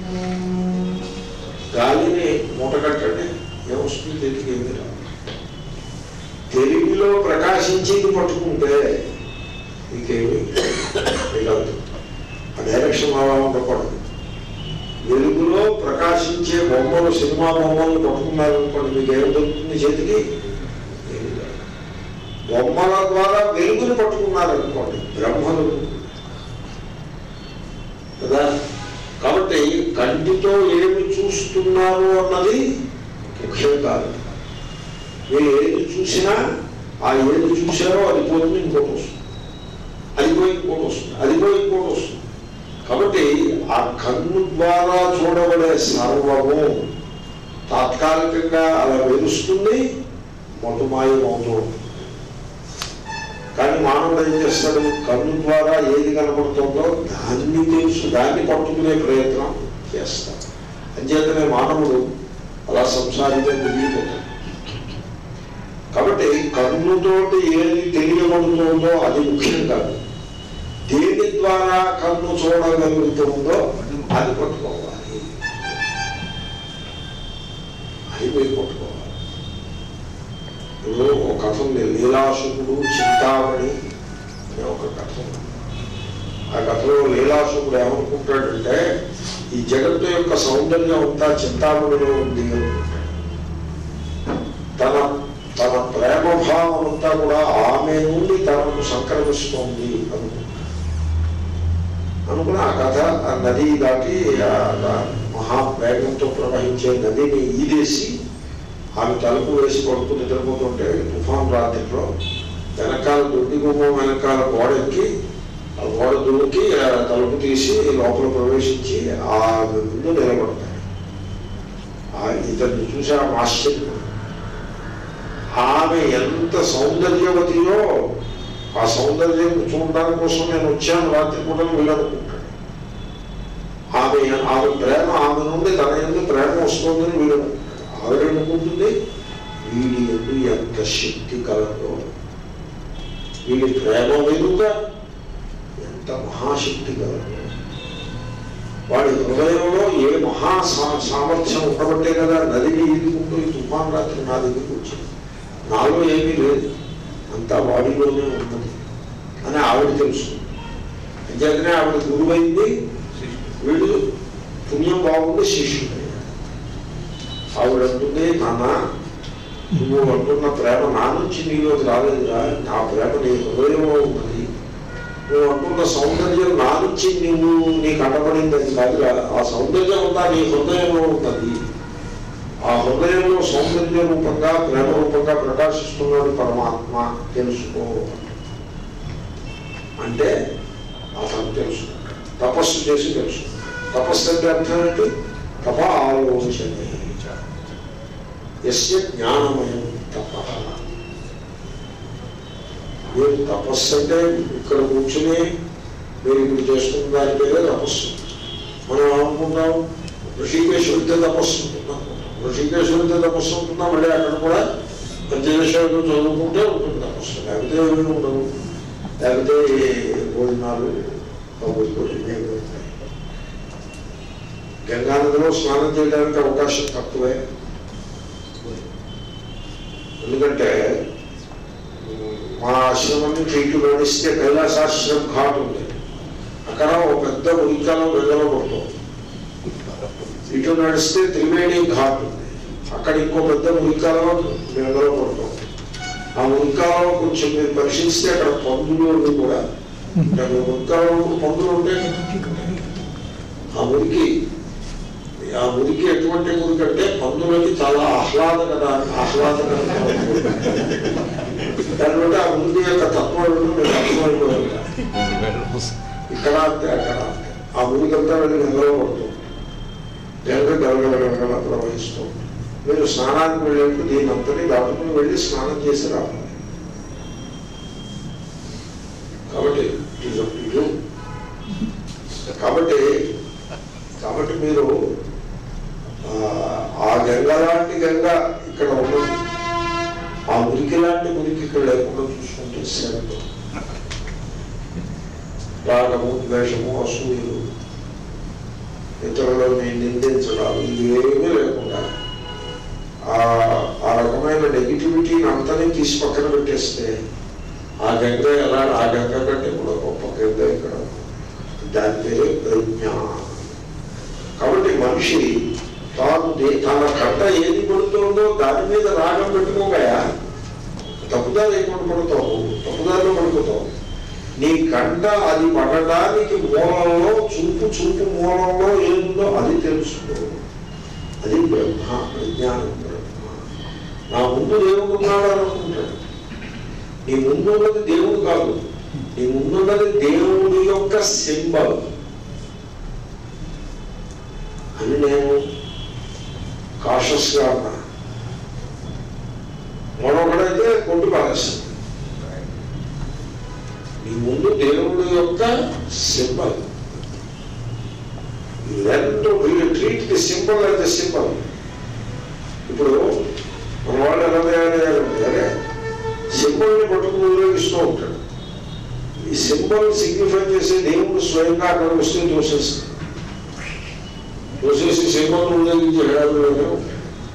గాలిని మూటగట్టండి ఏమొస్తుంది చేతికి ఏమీ రాదు తెలివిలో ప్రకాశించేది పట్టుకుంటే మీకేమీ మిగలదు ఆ డైరెక్షన్ అలా ఉండకూడదు వెలుగులో ప్రకాశించే బొమ్మలు సినిమా బొమ్మలు పట్టుకున్నారనుకోండి మీకు ఏం దొరుకుతుంది చేతికి ఏమీ రాదు. బొమ్మల ద్వారా వెలుగును పట్టుకున్నారనుకోండి బ్రహ్మలు కదా కాబట్టి కంటితో ఏమి చూస్తున్నారు అన్నది ముఖ్యం కాదు మీరు ఏది చూసినా ఆ ఏది చూసారో అది పోతుంది ఇంకోటి వస్తుంది అది పోయి ఇంకోటి వస్తుంది అది పోయి ఇంకోటి వస్తుంది కాబట్టి ఆ కన్ను ద్వారా చూడబడే సర్వము తాత్కాలికంగా అలా వెలుస్తుంది మొట్టమాయమవుతూ ఉంటుంది కానీ మానవుడు ఏం చేస్తాడు కన్ను ద్వారా ఏది కనబడుతుందో దాన్ని తెలుసు దాన్ని పట్టుకునే ప్రయత్నం చేస్తాడు అంచేతనే మానవుడు అలా సంసారిగా మిగిలిపోతాడు కాబట్టి కన్నుతోటి ఏది తెలియబడుతుందో అది ముఖ్యం కాదు దేని ద్వారా కన్ను చూడగలుగుతుందో అది పట్టుకోవాలి అది పోయి పట్టుకోవాలి ఇప్పుడు ఒక కథ ఉంది లీలాసుకుడు చింతామణి అనే ఒక కథ ఉంది ఆ కథలో లీలాసుకుడు ఏమనుకుంటాడంటే ఈ జగత్తు యొక్క సౌందర్యం అంతా చింతామణిలో ఉంది అనుకుంటాడు తన తన ప్రేమ భావం అంతా కూడా ఆమె నుండి తనకు సంక్రమిస్తోంది అనుకుంటాడు అనుకుని ఆ కథ ఆ నది దాటి ఆ ఆ మహా వేగంతో ప్రవహించే నదిని ఈదేసి ఆమె తలుపు వేసి పడుకు నిద్రపోతుంటే తుఫాన్ రాత్రిలో వెనకాల దొడ్డి గుమ్మం వెనకాల గోడ ఎక్కి ఆ గోడ దూకి ఆ తలుపు తీసి లోపల ప్రవేశించి ఆమె ముందు నిలబడతాయి ఆ ఇతన్ని చూసి ఆమె ఆశ్చర్యం ఆమె ఎంత సౌందర్యవతియో ఆ సౌందర్యం చూడడానికి కోసం నేను వచ్చాను రాత్రి కూడా వీళ్ళనుకుంటాడు ఆమె ఆమె ప్రేమ ఆమె నుండి తన ఎందుకు ప్రేమ వస్తుందని వీడు ఆవిడ అనుకుంటుంది వీడి ఎందు ఎంత శక్తి కలదో వీడి ప్రేమ వెనుక ఎంత మహాశక్తి కలదో వాడి హృదయంలో ఏ మహా సా- సామర్థ్యం ఉండబట్టే కదా నదిని ఈదుకుంటూ ఈ తుఫాన్ రాత్రి నా దగ్గరికి వచ్చింది నాలో ఏమీ లేదు అంతా వాడిలోనే ఉన్నది అని ఆవిడ తెలుసు అంచేతనే ఆవిడ గురువైంది వీడు పుణ్యం బాగుంది శిష్యుడు ఆవిడ అంటుంది నాన్న నువ్వు అంటున్న ప్రేమ నా నుంచి నీలోకి రాలేదురా నా ప్రేమ నీ హృదయంలో ఉన్నది నువ్వు అంటున్న సౌందర్యం నా నుంచి నువ్వు నీకు అంటపడింది అది కాదురా ఆ సౌందర్యం అంతా నీ హృదయంలో ఉన్నది ఆ హృదయంలో సౌందర్య రూపంగా ప్రేమ రూపంగా ప్రకాశిస్తున్నాడు పరమాత్మ తెలుసుకో అంటే అతను తెలుసుకుంటాడు తపస్సు చేసి తెలుసుకుంటాడు తపస్సు అంటే అర్థం ఏంటి తప ఆలోచనే ఎస్య జ్ఞానమయం తప మీరు తపస్సు అంటే ఇక్కడ కూర్చుని మీరు ఇప్పుడు చేస్తున్న దాని పేరే తపస్సు మనం ఏమనుకుంటాం ఋషికేశ్ వెళ్తే తపస్సు ఉంటున్నాం ఋషికేశ్ వెళ్తే తపస్సు ఉంటున్నా మళ్ళీ అక్కడ కూడా పంచదేశాలు చదువుకుంటే ఉంటుంది తపస్సు లేకపోతే ఏమీ ఉండదు లేకపోతే భోజనాలు కబుర్లు ఇవేమి ఉంటాయి గంగానదిలో స్నానం చేయడానికి అవకాశం తక్కువే ఎందుకంటే ఉమ్, మా ఆశ్రమం నుంచి ఇటు నడిస్తే కైలాసాశ్రమం ఘాట్ ఉంది అక్కడ ఒక పెద్ద ఉల్కలో వెళ్ళలో పడుతుంది ఇటు నడిస్తే త్రివేణి ఘాట్ ఉంది అక్కడ ఇంకో పెద్ద ఉల్కలో వెళ్ళలో పడుతుంది ఆ ఉల్కలో కొంచెం మీరు పరిశీలిస్తే అక్కడ పందులు అవి కూడా ఉంటాయి. ఉల్కలో పందులు ఉంటాయి ఆ మురికి ఆ మురికి ఎటువంటి మురికి అంటే పందులకి చాలా ఆహ్లాదకర ఆహ్లాదకరంగా ఉంటుంది. దాన్ని బట్టి ఆ మురికి యొక్క తత్వం మీరు అర్థమైపోయింది ఇక్కడ అంతే అక్కడ అంతే ఆ మురికి అంతా వెళ్ళి నిద్రలో పడుతుంది లేకపోతే గలగల గలగల ప్రవహిస్తూ ఉంటుంది. మీరు స్నానానికి వెళ్ళేప్పుడు దీని అంతటి దాటుకుని వెళ్ళి స్నానం చేసి రావాలి కాబట్టి ఇది ఇది కాబట్టి కాబట్టి మీరు ఆ, ఆ గంగ లాంటి గంగ ఇక్కడ ఉన్నది ఆ మురికి లాంటి మురికి ఇక్కడ లేకుండా చూసుకుంటే సరిపో రాగము ద్వేషము అసూయలు ఇతరులని నిందించడాలు ఇవేమీ లేకుండా ఆ ఆ రకమైన నెగిటివిటీని అంతనే తీసి పక్కన పెట్టేస్తే ఆ గంగ ఎలా ఆ గంగ కంటే కూడా గొప్ప గంగ ఇక్కడ ఉంది. దాని పేరే ప్రజ్ఞ కాబట్టి మనిషి తాను దే- తన కట్ట ఏది పడుతుందో దాని మీద రాగం పెట్టుకోగాయా తప్పుదారి ఎక్కడ పడతావు తప్పుదారిలో పడిపోతావు నీ కంట అది పడడానికి మూలంలో చూపు చూపు మూలంలో ఏముందో అది తెలుసుకో అది బ్రహ్మ ప్రజ్ఞానం బ్రహ్మ నా ముందు దేవుడు ఉన్నాడు అనుకుంటాడు నీ ముందు ఉన్నది దేవుడు కాదు నీ ముందున్నది దేవుడి యొక్క సింబల్ అని నేను కాషస్గా ఉన్నా మరొకడైతే కొట్టు పారేస్తుంది నీ ముందు దేవుడి యొక్క symbol learn to treat the symbol as the symbol ఇప్పుడు మన వాళ్ళు ఎలా తయారయ్యారంటే సింబల్ని పట్టుకుని ఉపయోగిస్తూ ఉంటాడు ఈ సింబల్ సిగ్నిఫై చేసే దేవుడు స్వయంగా అక్కడ వస్తే తోసేస్తుంది తోసేసి సింబల్ ఉపయోగించి హడావిడిలోనే ఉంటాడు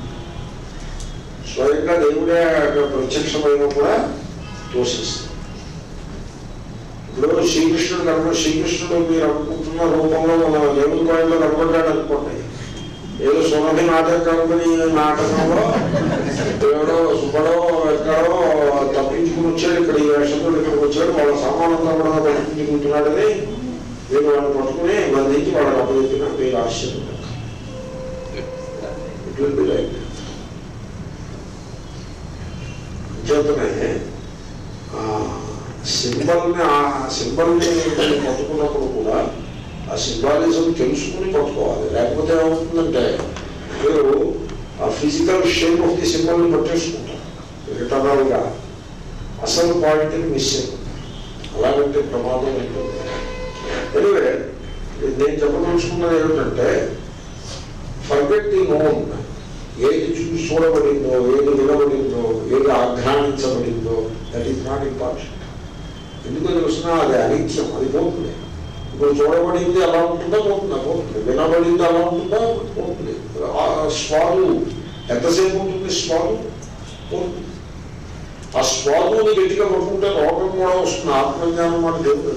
స్వయంగా దేవుడే అక్కడ ప్రత్యక్షమైన కూడా తోసేస్తుంది ఇప్పుడు శ్రీకృష్ణుడు కనుక శ్రీకృష్ణుడు మీరు అనుకుంటున్న రూపంలో మన దేవుడి పాయింట్లో కనబడ్డాడు అనుకోండి ఏదో సుమతి నాటక కంపెనీ నాటకంలో ఎవడో సుబ్బడో ఎక్కడో తప్పించుకుని వచ్చాడు ఇక్కడ ఈ వేషంతో ఇక్కడికి వచ్చాడు వాళ్ళ సామానంతా కూడా తప్పించుకుంటున్నాడని మీరు వాళ్ళని పట్టుకుని బంధించి వాళ్ళకి అప్పచెప్పిన మీరు ఆశ్చర్యం ఇట్ విల్ బి లైక్ చేతనే సింబల్ని ఆ సింబల్ని పట్టుకున్నప్పుడు కూడా ఆ సింబాలిజం తెలుసుకుని పట్టుకోవాలి లేకపోతే ఏమవుతుందంటే మీరు ఆ ఫిజికల్ షేప్ ఆఫ్ ది సింబల్ని పట్టేసుకుంటారు రిటర్నల్గా అసలు పాయింట్ని మిస్ అయిపోతుంది అలాగంటే ప్రమాదం ఉంటుంది ఎనివే నేను చెప్పదలుచుకున్నది ఏమిటంటే ఫర్గెట్ ది నోన్ ఏది చూసి చూడబడిందో ఏది వినబడిందో ఏది ఆఘ్రానించబడిందో దట్ ఈస్ నాట్ ఇంపార్టెంట్ ఎందుకో తెలిసినా అది అనిత్యం అది పోతుంది ఇప్పుడు చూడబడింది అలా ఉంటుందా పోతుందా పోతుంది వినబడింది అలా ఉంటుందా పోతుంది ఆ స్వాదు ఎంతసేపు ఉంటుంది స్వాదు పోతుంది ఆ స్వాదుని గట్టిగా పట్టుకుంటే రోగం కూడా వస్తుంది ఆత్మజ్ఞానం మాట దేవుడు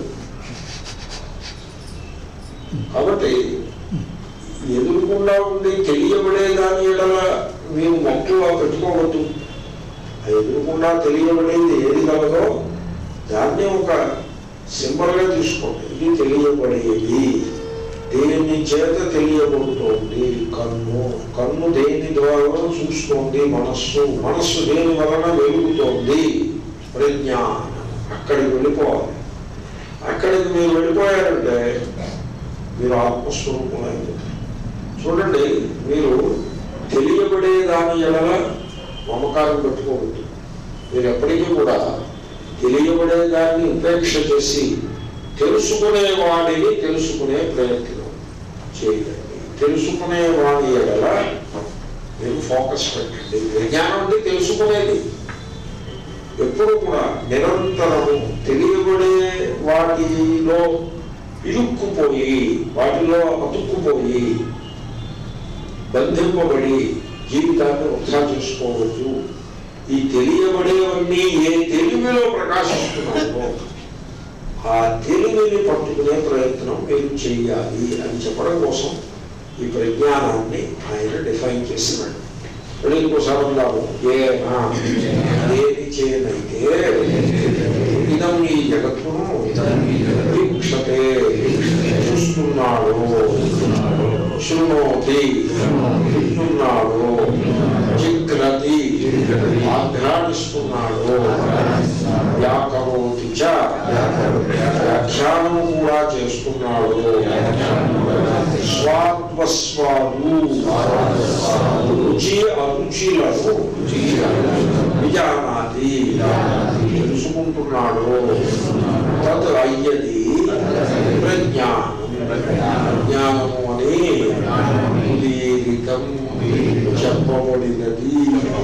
కాబట్టి ఎదురుకుండా ఉండి తెలియబడే దాని ఎడల మీరు మొక్కలో పెట్టుకోవద్దు ఆ ఎదురుకుండా తెలియబడేది ఏది కలదో దాన్ని ఒక సింబల్గా తీసుకోండి ఇది తెలియబడేది దేని చేత తెలియబడుతోంది కన్ను కన్ను దేని ద్వారా చూస్తోంది మనస్సు మనస్సు దేని వలన వెలుగుతోంది ప్రజ్ఞానం అక్కడికి వెళ్ళిపోవాలి అక్కడికి మీరు వెళ్ళిపోయారంటే మీరు ఆత్మస్వరూపమైంది చూడండి మీరు తెలియబడే దాని ఎడల మమకారం పెట్టుకోవద్దు మీరు ఎప్పటికీ కూడా తెలియబడే దాన్ని ఉపేక్ష చేసి తెలుసుకునే వాడిని తెలుసుకునే ప్రయత్నం చేయండి తెలుసుకునే వాడి ఎడల మీరు ఫోకస్ పెట్టండి విజ్ఞానం అంటే తెలుసుకునేది ఎప్పుడు కూడా నిరంతరము తెలియబడే వాటిలో ఇరుక్కుపోయి వాటిలో అతుక్కుపోయి బంధింపబడి జీవితాన్ని వృధా చేసుకోవద్దు ఈ తెలియబడేవన్నీ ఏ తెలివిలో ప్రకాశిస్తున్నాయో ఆ తెలివిని పట్టుకునే ప్రయత్నం మీరు చేయాలి అని చెప్పడం కోసం ఈ ప్రజ్ఞానాన్ని ఆయన డిఫైన్ చేసినాడు మళ్ళీ ఇంకోసారి అందాము ఏనా ఏది చేయనైతే ఇదం ఈ జగత్తును వీక్షతే చూస్తున్నాడు శృణోతి వింటున్నాడు జిగ్రతి ఆఘ్రానిస్తున్నాడు వ్యాకరోతి చ వ్యాఖ్యానం కూడా చేస్తున్నాడు స్వార్థ స్వాత్మస్వాలు రుచి అరుచిలను విజానాది తెలుసుకుంటున్నాడు తత్ అయ్యది ప్రజ్ఞానం జ్ఞానము అని ఉదీరితం చెప్పబడినది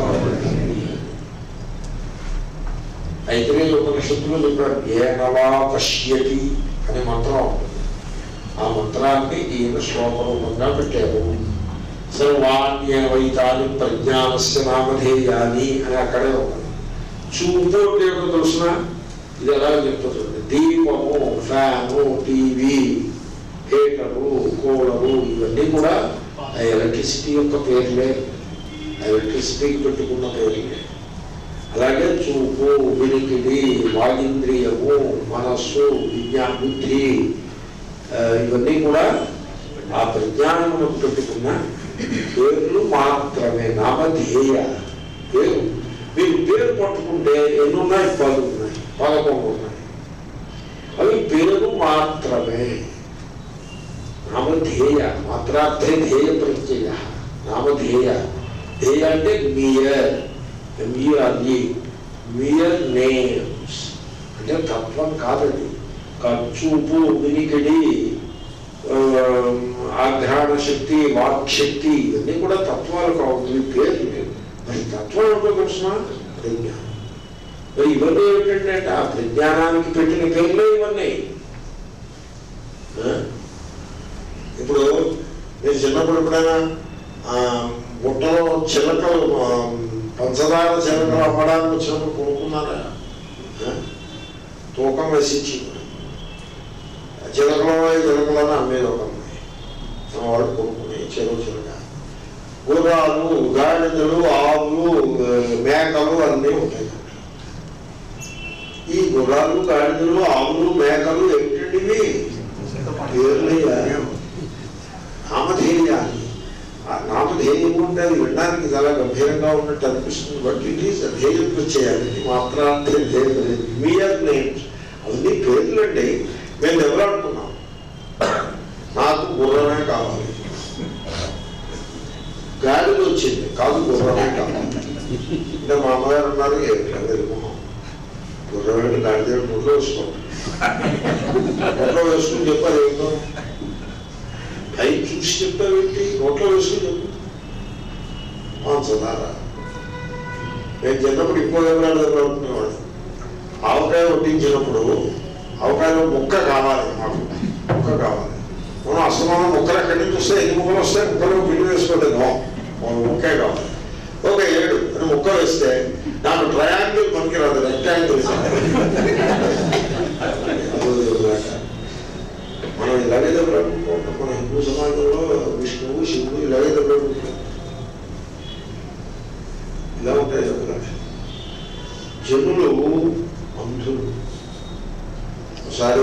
అయితే ఉపనిషత్తులో చెప్పాడు ఏనవా పశ్యతి అనే మంత్రం ఉంటుంది ఆ మంత్రాన్ని ఈయన శ్లోకరూపంగా పెట్టారు సర్వాణ్యేవైతాని ప్రజ్ఞానస్య నామధేయాని అని అక్కడే ఉంది చూపు అంటే ఏమిటో తెలుసిన ఇది ఎలా చెప్తుంది దీపము ఫ్యాను టీవీ హీటరు కూలరు ఇవన్నీ కూడా ఆ ఎలక్ట్రిసిటీ యొక్క పేర్లే ఆ ఎలక్ట్రిసిటీకి పెట్టుకున్న పేర్లే అలాగే చూపు వినికిడి వాగింద్రియము మనస్సు విజ్ఞా బుద్ధి ఆ, ఇవన్నీ కూడా ఆ ప్రజ్ఞానమును పెట్టుకున్న పేర్లు మాత్రమే నామధేయ పేరు మీరు పేరు పట్టుకుంటే ఎన్ని ఉన్నాయి పది ఉన్నాయి పదకొండు ఉన్నాయి అవి పేరు మాత్రమే నామధేయ మాత్రార్థే ధ్యేయ ప్రత్యయ నామధేయ ధ్యేయ అంటే మియర్ ఎంఈఆర్ఈ మియర్ నేమ్స్ అంటే తత్వం కాదది కా- చూపు వినికిడి ఆ, ఆఘ్రాణ శక్తి వాక్శక్తి ఇవన్నీ కూడా తత్వాలు కావాలి పేర్లు మరి తత్వం ఏంటో తెలుసిన ప్రజ్ఞానం మరి ఇవన్నీ ఏమిటంటే ఆ ప్రజ్ఞానానికి పెట్టిన పేర్లే ఇవన్నీ ఆ? ఇప్పుడు మీరు చిన్నప్పుడు ఎప్పుడైనా ఆ, బుట్టలో చిలకలు ఆ, పంచదార చిలకలు అమ్మడానికి వచ్చినప్పుడు కొనుక్కున్నారా ఆ? తూకం వేసి ఇచ్చి చిలకలో చిలకలను అమ్మేది ఒక అమ్మాయి మన వాళ్ళు కొనుక్కుని చెరువు చిలక గుర్రాలు గాడిదలు ఆవులు ఆ, మేకలు అన్నీ ఉంటాయి ఈ గుర్రాలు గాడిదలు ఆవులు మేకలు ఏమిటండి ఇవి పేర్లయ్యా నామధేయాన్ని ఆ నామధేయము అంటే అది వినడానికి చాలా గంభీరంగా ఉన్నట్టు అనిపిస్తుంది బట్ ఇట్ ఈస్ ధ్యేయం చేయాలి ఇది మాత్రాంతే ధ్యేయం లేదు మియర్ నేమ్స్ అవన్నీ పేర్లు అండి మేము దెబ్బలాడుకున్నాం నాకు గుర్రమే కావాలి గాడిలో వచ్చింది కాదు గుర్రమే కావాలి అంటే మా అమ్మగారు అన్నారు ఏమిటో వెళ్ళుకున్నాం గుర్రమేంటి గాడిద గుర్ర వేసుకోండి గుర్ర వేసుకుని చెప్పారు ఏమిటో పై చూసి చెప్పావేంటి నోట్లో వేసుకుని చెప్పు పంచదార నేను చిన్నప్పుడు ఇంకో ఎవరాలు అనుకునేవాడు ఆవకాయ వడ్డించినప్పుడు ఆవకాయలో ముక్క కావాలి మాకు ముక్క కావాలి మనం అసలు మనం ముక్కలు ఎక్కడి నుంచి వస్తే ఎన్ని ముక్కలు వస్తాయి ముక్కలు పిండి వేసుకోలేదు మన ముక్కే కావాలి ఒక ఏడు అని ముక్క వేస్తే నాకు ట్రయాంగిల్ పనికిరాదు రెక్టాంగిల్ మనం ఇలాగే దెబ్బలాడుకుంటాం మన హిందూ సమాజంలో విష్ణువు శివుడు ఇలాగే దెబ్బలాడుకుంటాం ఇలా ఉంటాయి దెబ్బలాట జనులు అంధులు ఒకసారి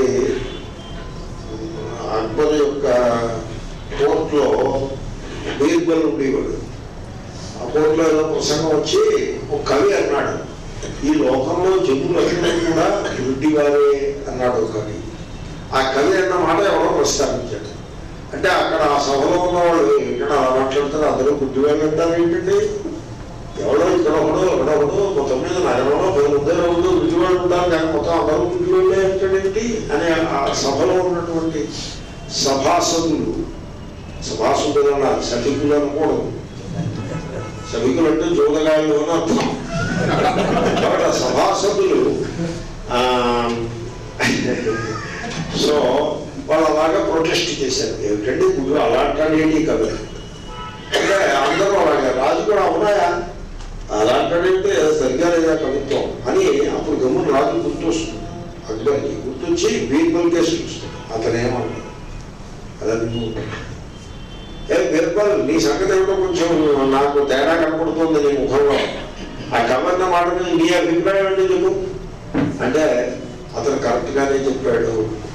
అక్బర్ యొక్క కోర్టులో బీర్బల్ ఉండేవాడు ఆ కోర్టులో ఏదో ప్రసంగం వచ్చి ఒక కవి అన్నాడు ఈ లోకంలో జనులు అందరూ కూడా గుడ్డివారే అన్నాడు ఒక కవి ఆ కవి అన్న మాట ఎవరో ప్రస్తావించాడు అంటే అక్కడ ఆ సభలో ఉన్న వాళ్ళు ఇక్కడ అలా మాట్లాడతారు అందరూ గుడ్డివాళ్ళు అంటారు ఏంటండి ఎవడో ఇక్కడ ఒకడో ఎక్కడ ఒకడో మొత్తం మీద నగరంలో పది ముద్దలు ఒకడు గుడ్డివాళ్ళు ఉంటారు కానీ మొత్తం అందరూ గుడ్డివాళ్ళే అంటాడేంటి అని ఆ సభలో ఉన్నటువంటి సభాసదులు సభాసుడు అన్నారు సభికులు అనకూడదు సభికులు అంటే జోదగాళ్ళు అని అర్థం కాబట్టి ఆ సభాసదులు ఆ, సో వాళ్ళు అలాగా ప్రొటెస్ట్ చేశారు ఏమిటంటే గురు అలా అంటాడేంటి కదా అంటే అందరూ అలాగే రాజు కూడా అవునాయా అలా అంటాడంటే సరిగ్గా లేదా కవిత్వం అని అప్పుడు గమ్మున రాజు గుర్తొస్తుంది అక్బర్కి గుర్తొచ్చి బీర్బల్ కేసు చూస్తాడు అతను ఏమన్నాడు అలా నువ్వు ఏ బీర్బల్ నీ సంగతి ఏమిటో కొంచెం నాకు తేడా కనపడుతుంది నీ ముఖంలో ఆ కవర్న మాటని నీ అభిప్రాయం ఏంటి చెప్పు అంటే అతను కరెక్ట్గానే చెప్పాడు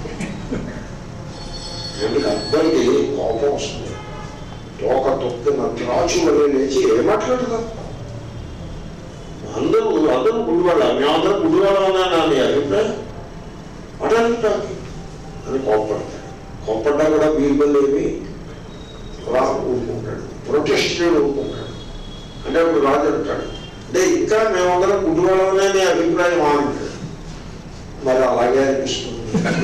ఎందుకు అక్బర్కి కోపం వస్తుంది తోక తొక్కిన త్రాచు వలె లేచి ఏం మాట్లాడుతాం అందరూ అందరూ గుడివాళ్ళ మేమందరం గుడివాళ్ళ నీ అభిప్రాయం అడగటానికి అని కోప్పడతాడు కోప్పడ్డా కూడా బీర్బల్ ఏమి అంటాడు ప్రొటెస్ట్ ఊరుకుంటాడు అంటే అప్పుడు రాజు అంటాడు అంటే ఇంకా మేమందరం గుడివాళ్ళనే నీ అభిప్రాయం ఆ అంటాడు మరి అలాగే అనిపిస్తుంది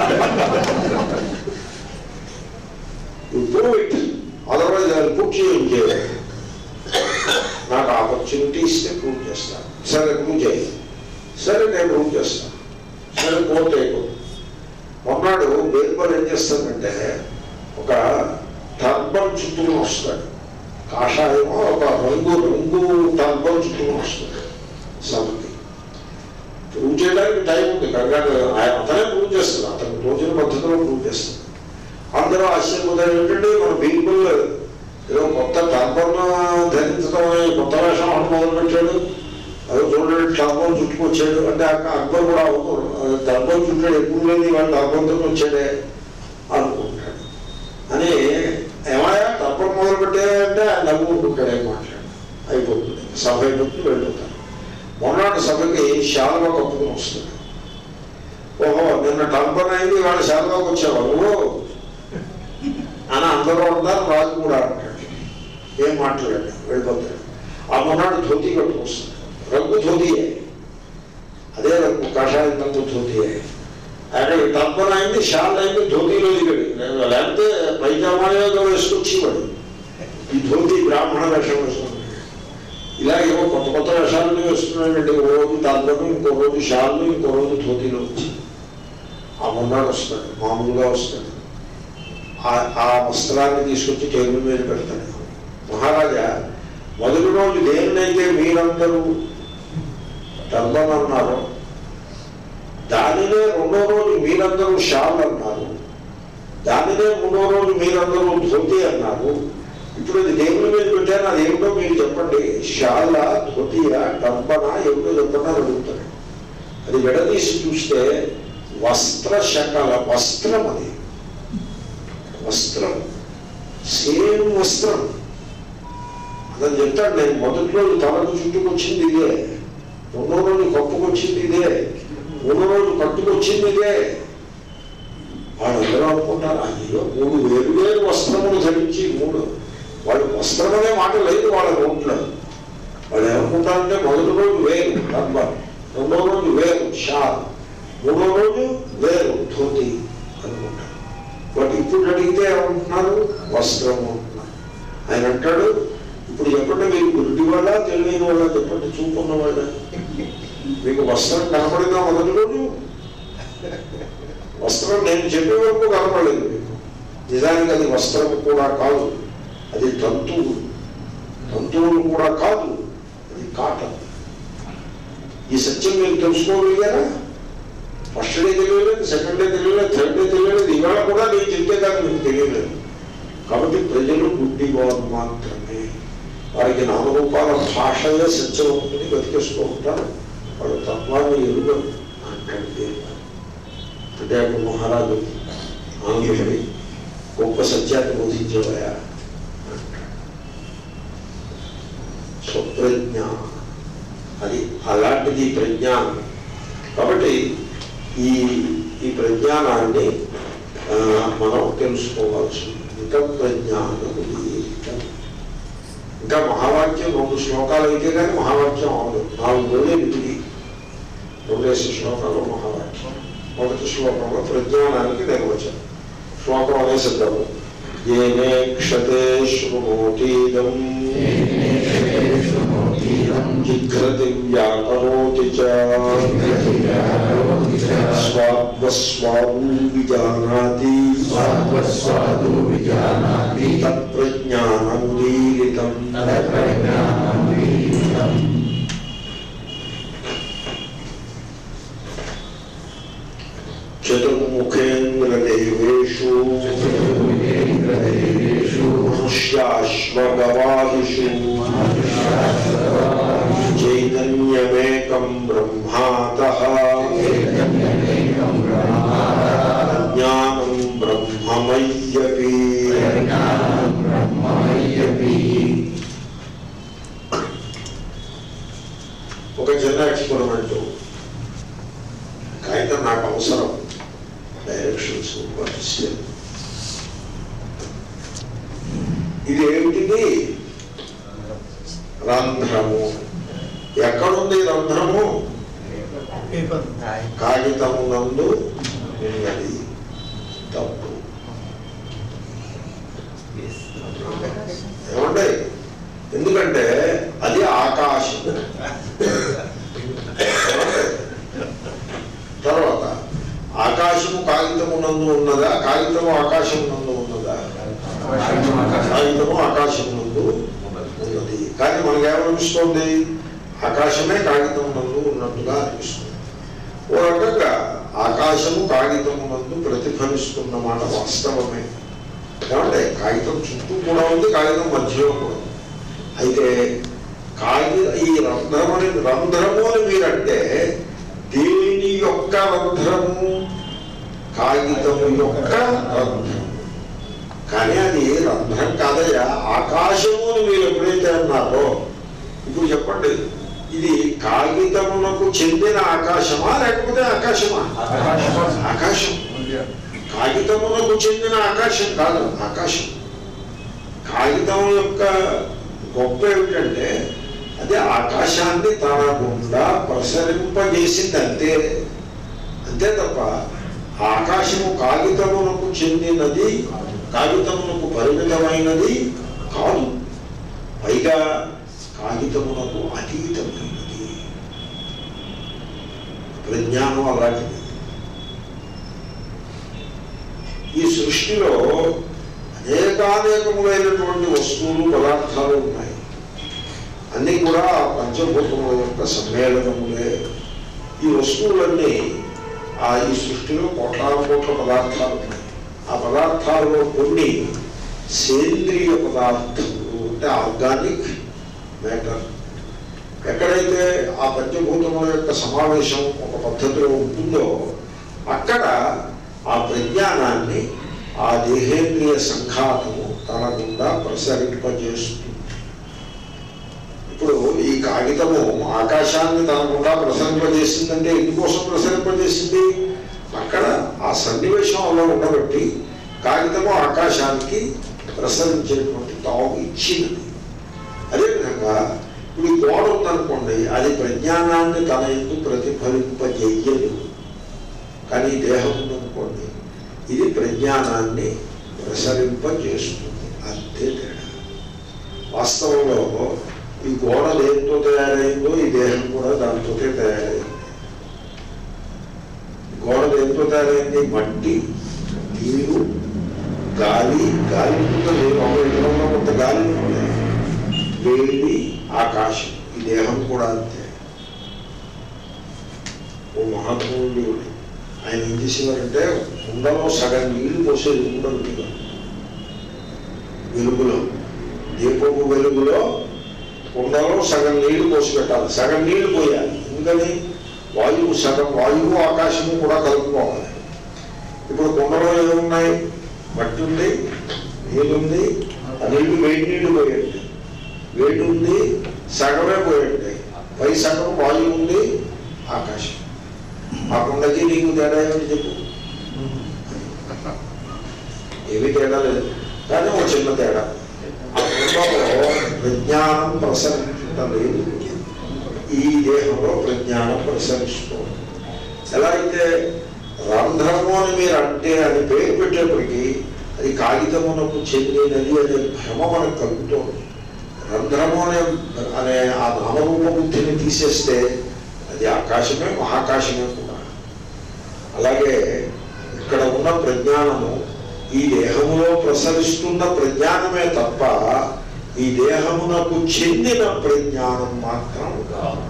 ఇప్పుడు అదర్వైజ్ అది పూర్తి చేయాలి నాకు ఆపర్చునిటీ ఇస్తే ప్రూవ్ చేస్తాను సరే ప్రూవ్ చేయి సరే నేను ప్రూవ్ చేస్తాను సరే కోర్టు అయిపోతుంది మొన్నాడు బేల్బల్ ఏం చేస్తాడంటే ఒక టర్బన్ చుట్టూ వస్తాడు కాషాయమో ఒక రంగు రంగు టర్బన్ చుట్టూ వస్తాడు సభకి ప్రూవ్ చేయడానికి టైం ఉంది కంగారు ఆయన అతనే ప్రూవ్ చేస్తాడు అతను రోజుల పద్ధతిలో ప్రూవ్ చేస్తాడు అందరూ ఆశ్చర్యపోతారు ఏంటంటే మన బీల్బుల్ ఏదో కొత్త టర్బన్ ధరించడం అనే కొత్త వేషం అని మొదలు పెట్టాడు అదో చూడండి టర్బన్ చుట్టుకొచ్చాడు అంటే అక్క- అక్బర్ కూడా అవును టర్బన్ చుట్టాడు ఎప్పుడు లేని వాడు టర్బన్తో వచ్చాడే అనుకుంటాడు అని ఏమయ్యా టర్బన్ మొదలు పెట్టాడంటే ఆయన నవ్వుకుంటాడు ఏం మాట్లాడు అయిపోతుంది సభ అయిపోతుంది వెళ్ళిపోతాడు మొన్నటి సభకి శాలువ కప్పుకొని వస్తుంది ఓహో నిన్న టర్బన్ అయింది వాళ్ళ శాలువాకి వచ్చావా నువ్వు అని అందరూ ఉంటారు రాజు కూడా అంటాడు ఏం మాట్లాడాడు వెళ్ళిపోతాడు ఆ మొన్నాడు ధోతి కట్టుకొస్తాడు రంగు ధోతియే అదే రంగు కషాయం రంగు ధోతియే అక్కడ టర్బన్ అయింది షాల్ అయింది ధోతిలో దిగాడు లేకపోతే పైజామాలో వేసుకొచ్చేవాడు ఈ ధోతి బ్రాహ్మణ వేషం వేసుకున్నాడు ఇలా ఏవో కొత్త కొత్త వేషాలను వేస్తున్నాడండి ఓ రోజు టర్బన్ ఇంకో రోజు షాళ్ళు ఇంకో రోజు ధోతిలో వచ్చి ఆ మొన్నాడు వస్తాడు మామూలుగా వస్తాడు ఆ- ఆ వస్త్రాన్ని తీసుకొచ్చి టేబుల్ మీద పెడతాడు మహారాజా మొదటి రోజు దేన్నైతే మీరందరూ టర్బన్ అన్నారు దానినే రెండో రోజు మీరందరూ షాల్ అన్నారు దానినే మూడో రోజు మీరందరూ ధోతి అన్నారు ఇప్పుడు అది దేవుని మీద పెట్టాను అది ఏమిటో మీరు చెప్పండి షాల ధోతియా టర్బనా ఏమిటో చెప్పండి అని అడుగుతాడు అది విడదీసి చూస్తే వస్త్ర శకల వస్త్రం అది వస్త్రం సేమ్ వస్త్రం అతను చెప్తాడు నేను మొదటి రోజు తలకు చుట్టుకొచ్చింది ఇదే రెండో రోజు కప్పుకొచ్చింది ఇదే మూడో రోజు కట్టుకొచ్చింది ఇదే వాళ్ళందరూ అనుకుంటారు అయ్యో మూడు వేరు వేరు వస్త్రములు ధరించి మూడు వాళ్ళు వస్త్రం అనే మాట లేదు వాళ్ళ నోట్లో వాళ్ళు ఏమనుకుంటారంటే మొదటి రోజు వేరు రబ్బర్ రెండో రోజు వేరు షాల్ మూడో రోజు వేరు ధోతి అనుకుంటారు బట్ ఇప్పుడు అడిగితే ఏమంటున్నారు వస్త్రము అంటున్నారు ఆయన అంటాడు ఇప్పుడు చెప్పండి మీరు గుడ్డి వాళ్ళ తెలియని వాళ్ళ చెప్పండి చూపున్న వాళ్ళ మీకు వస్త్రం కనపడిందా మొదటి రోజు వస్త్రం నేను చెప్పే వరకు కనపడలేదు మీకు నిజానికి అది వస్త్రం కూడా కాదు అది తంతువు తంతువులు కూడా కాదు అది కాటన్ ఈ సత్యం మీరు తెలుసుకోగలిగారా ఫస్ట్ డే తెలియలేదు సెకండ్ డే తెలియలేదు థర్డ్ డే తెలియలేదు ఇవాళ కూడా నేను చెప్తే కానీ మీకు తెలియలేదు కాబట్టి ప్రజలు గుడ్డివారు మాత్రమే వారికి నామరూపాల భాషయే సత్యం ఉంటుంది బతికేస్తూ ఉంటారు వాళ్ళు తత్వాన్ని ఎరుగరు అంటాడు దేవుడు. అంటే అప్పుడు మహారాజు ఆంధ్రపడి గొప్ప సత్యాన్ని బోధించేవయా అంటాడు స్వప్రజ్ఞ అది అలాంటిది ప్రజ్ఞానం కాబట్టి ఈ ఈ ప్రజ్ఞానాన్ని ఆ, మనం తెలుసుకోవాల్సి ఉంది. ఇంకా ప్రజ్ఞానం ఇంకా మహావాక్యం రెండు శ్లోకాలు అయితే కానీ మహావాక్యం అవదు నాలుగు రోజులే విధి రెండేసి శ్లోకాలు మహావాక్యం మొదటి శ్లోకంలో ప్రజ్ఞానానికి నిర్వచనం శ్లోకం అనే సిద్ధము ఏనే క్షతే శృణోతీదం జిఘ్రతి వ్యాకరోతి చ స్వాత్మస్వాము విజానాతి స్వాత్మస్వాదు విజానాతి తత్ప్రజ్ఞానముదీరితం తత్ప్రజ్ఞానం వీరితం చతుర్ముఖేంద్రదేవేషు చతుర్ముఖేంద్రదేవేషు మనుష్యాశ్వగవాహిషు చైతన్యమేకం బ్రహ్మాత చైతన్యమేకం బ్రహ్మాధారం జ్ఞానం బ్రహ్మమయ్యపి జ్ఞానం బ్రహ్మమయ్యపి ఒక చిన్న ఎక్స్పెరిమెంట్ కాగితం నాకు అవసరం డైరెక్షన్స్ ఇది ఏమిటిది రంధ్రము కాగితమునందు ఉన్నది తప్పు ఏమంటే ఎందుకంటే అది ఆకాశం ఏమండి? తర్వాత ఆకాశము కాగితమునందు ఉన్నదా కాగితము ఆకాశమునందు ఉన్నదా కాగితము ఆకాశమునందు ఉన్నది కానీ మనకేమనిపిస్తుంది ఆకాశమే కాగితమునందు ఉన్నట్టుగా అనిపిస్తుంది ఓ రకంగా ఆకాశము కాగితమునందు ప్రతిఫలిస్తున్న మాట వాస్తవమే ఏమంటే కాగితం చుట్టూ కూడా ఉంది కాగితం మధ్యలో కూడా ఉంది. అయితే కాగి ఈ రంధ్రం అని రంధ్రము అని మీరంటే దేని యొక్క రంధ్రము కాగితము యొక్క రంధ్రం కానీ అది రంధ్రం కాదయ్యా ఆకాశము అని మీరు ఎప్పుడైతే అన్నారో ఇప్పుడు చెప్పండి ఇది కాగితమునకు చెందిన ఆకాశమా లేకపోతే ఆకాశమా ఆకాశం కాగితమునకు చెందిన ఆకాశం కాదు ఆకాశం కాగితం యొక్క గొప్ప ఏమిటంటే అది ఆకాశాన్ని తన గుండా ప్రసరింపజేసింది అంతే అంతే తప్ప ఆకాశము కాగితమునకు చెందినది కాగితమునకు పరిమితమైనది కాదు పైగా కాగితమునకు అతీతమైనది ప్రజ్ఞానం అలాంటిది ఈ సృష్టిలో అనేకానేకములైనటువంటి వస్తువులు పదార్థాలు ఉన్నాయి అన్నీ కూడా ఆ పంచభూతముల యొక్క సమ్మేళనములే ఈ వస్తువులన్నీ ఆ ఈ సృష్టిలో కోట్లాను కోట్ల పదార్థాలు ఉన్నాయి ఆ పదార్థాల్లో కొన్ని సేంద్రియ పదార్థములు అంటే ఆర్గానిక్ మ్యాటర్ ఎక్కడైతే ఆ పంచభూతముల యొక్క సమావేశం ఒక పద్ధతిలో ఉంటుందో అక్కడ ఆ ప్రజ్ఞానాన్ని ఆ దేహేంద్రియ సంఘాతము తన గుండా ప్రసరింపజేస్తుంది ఇప్పుడు ఈ కాగితము ఆకాశాన్ని తన గుండా ప్రసరింపజేసిందంటే ఎందుకోసం ప్రసరింపజేసింది అక్కడ ఆ సన్నివేశం అలా ఉండబట్టి కాగితము ఆకాశానికి ప్రసరించేటువంటి తావు ఇచ్చినది అదేవిధంగా ఇప్పుడు ఈ గోడ ఉందనుకోండి అది ప్రజ్ఞానాన్ని తన ఎందుకు ప్రతిఫలింపజేయదు కానీ ఈ దేహం ఉందనుకోండి ఇది ప్రజ్ఞానాన్ని ప్రసరింపజేస్తుంది అంతే తేడా వాస్తవంలో ఈ గోడ దేంతో తయారైందో ఈ దేహం కూడా దాంతో తయారైంది గోడ దేంతో తయారైంది మట్టి నీరు గాలి గాలి ఉంటుంది లోపల కొంత గాలి ఉంటుంది వేడి ఆకాశం ఈ దేహం కూడా అంతే ఓ మహాత్ముడు ఆయన ఏం చేసేవారంటే కుండలో సగం నీళ్లు పోసేది ఉండదు మీద వెలుగులో దీపపు వెలుగులో కుండలో సగం నీళ్లు పోసి పెట్టాలి సగం నీళ్లు పోయాలి ఎందుకని వాయువు సగం వాయువు ఆకాశము కూడా కలుపుకోవాలి ఇప్పుడు కుండలో ఏమున్నాయి మట్టి ఉంది నీళ్ళు ఉంది ఆ నీళ్లు వేడి నీళ్లు పోయండి వేడి ఉంది సగమే పోయండి పై సగం వాయువు ఉంది ఆకాశం ఆ కుండకి నీకు తేడా ఏమిటి చెప్పు ఏమి తేడా లేదు కానీ ఒక చిన్న తేడా ఆ కుండలో ప్రజ్ఞానం ప్రసరించటం లేదు ఈ దేహంలో ప్రజ్ఞానం ప్రసరిస్తుంది ఎలా అయితే రంధ్రము అని మీరు అంటే అని పేరు పెట్టేప్పటికీ అది కాగితమునకు చెందినది అనే భ్రమ మనకు కలుగుతోంది రంధ్రము అనే అనే ఆ నామరూప బుద్ధిని తీసేస్తే అది ఆకాశమే మహాకాశమే కూడా అలాగే ఇక్కడ ఉన్న ప్రజ్ఞానము ఈ దేహములో ప్రసరిస్తున్న ప్రజ్ఞానమే తప్ప ఈ దేహమునకు చెందిన ప్రజ్ఞానం మాత్రం కాదు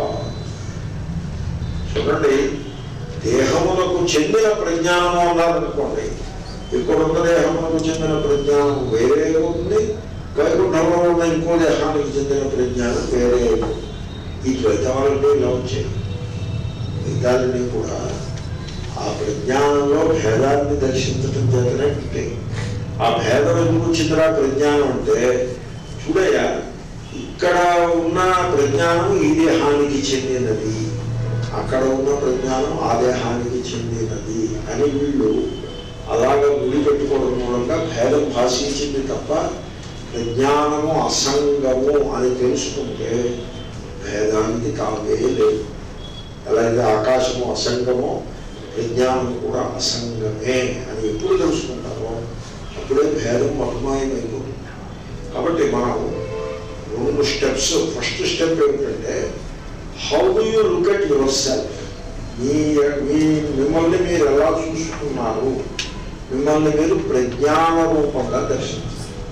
చూడండి దేహమునకు చెందిన ప్రజ్ఞానము అన్నారనుకోండి ఇక్కడున్న దేహమునకు చెందిన ప్రజ్ఞానం వేరే ఉంది వైకుంఠంలో ఉన్న ఇంకో దేహానికి చెందిన ప్రజ్ఞానం వేరే ఉంది ఈ ద్వైతాలన్నీ ఇలా వచ్చాయి ద్వైతాలన్నీ కూడా ఆ ప్రజ్ఞానంలో భేదాన్ని దర్శించడం చేతనే ఉంటాయి ఆ భేదం ఎందుకు వచ్చిందిరా ప్రజ్ఞానం అంటే చూడయ్యా ఇక్కడ ఉన్న ప్రజ్ఞానం ఈ దేహానికి చెందినది అక్కడ ఉన్న ప్రజ్ఞానం ఆ దేహానికి చెందినది అని వీళ్ళు అలాగ ముడి పెట్టుకోవడం మూలంగా భేదం భాషించింది తప్ప ప్రజ్ఞానము అసంగము అని తెలుసుకుంటే భేదానికి తావే లేదు అలాగే ఆకాశము అసంగమో విజ్ఞానం కూడా అసంగమే అని ఎప్పుడు తెలుసుకుంటారో అప్పుడే భేదం మధుమాయమైపోతుంది కాబట్టి మనం రెండు స్టెప్స్ ఫస్ట్ స్టెప్ ఏమిటంటే how do you look at yourself మీ మీ మిమ్మల్ని మీరు ఎలా చూసుకున్నారు మిమ్మల్ని మీరు ప్రజ్ఞాన రూపంగా దర్శించారు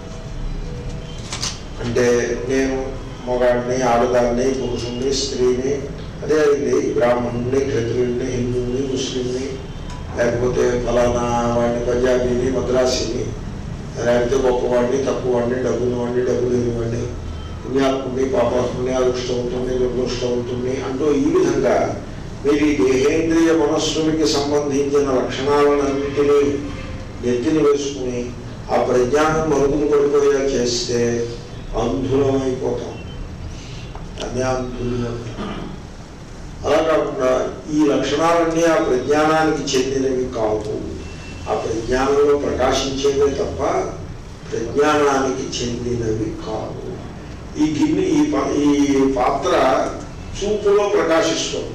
అంటే నేను మగాడిని ఆడదాన్ని పురుషుణ్ణి స్త్రీని అదే ఇది బ్రాహ్మణుడిని క్షత్రియుడిని హిందువుని ముస్లింని లేకపోతే ఫలానా వాడిని పంజాబీని మద్రాసిని లేకపోతే గొప్పవాడిని తక్కువవాడిని డబ్బుని వాడిని డబ్బు లేనివాడిని పుణ్యాత్ముడిని పాపాత్ముని అదృష్టవంతుని దురదృష్టవంతుని అంటూ ఈ విధంగా మీరు ఈ దేహేంద్రియ మనస్సులకి సంబంధించిన లక్షణాలన్నింటినీ నెత్తిని వేసుకుని ఆ ప్రజ్ఞానం మరుగులు పడిపోయేలా చేస్తే అంధులమైపోతాం అన్నీ అంధులు అంటారు. అలా కాకుండా ఈ లక్షణాలన్నీ ఆ ప్రజ్ఞానానికి చెందినవి కావు ఆ ప్రజ్ఞానంలో ప్రకాశించేవే తప్ప ప్రజ్ఞానానికి చెందినవి కావు ఈ గిన్నె ఈ పా- ఈ పాత్ర చూపులో ప్రకాశిస్తుంది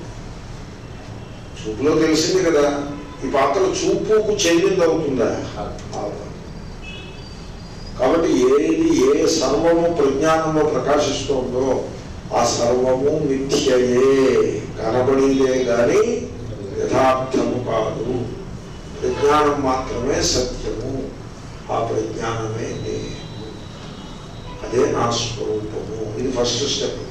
చూపులో తెలిసింది కదా ఈ పాత్ర చూపుకు చెందింది అవుతుందా అవదు. కాబట్టి ఏది ఏ సర్వము ప్రజ్ఞానంలో ప్రకాశిస్తోందో ఆ సర్వము మిథ్యయే కనబడిదే గాని యథార్థము కాదు ప్రజ్ఞానం మాత్రమే సత్యము ఆ ప్రజ్ఞానమే నేను అదే నా స్వరూపము ఇది ఫస్ట్ స్టెప్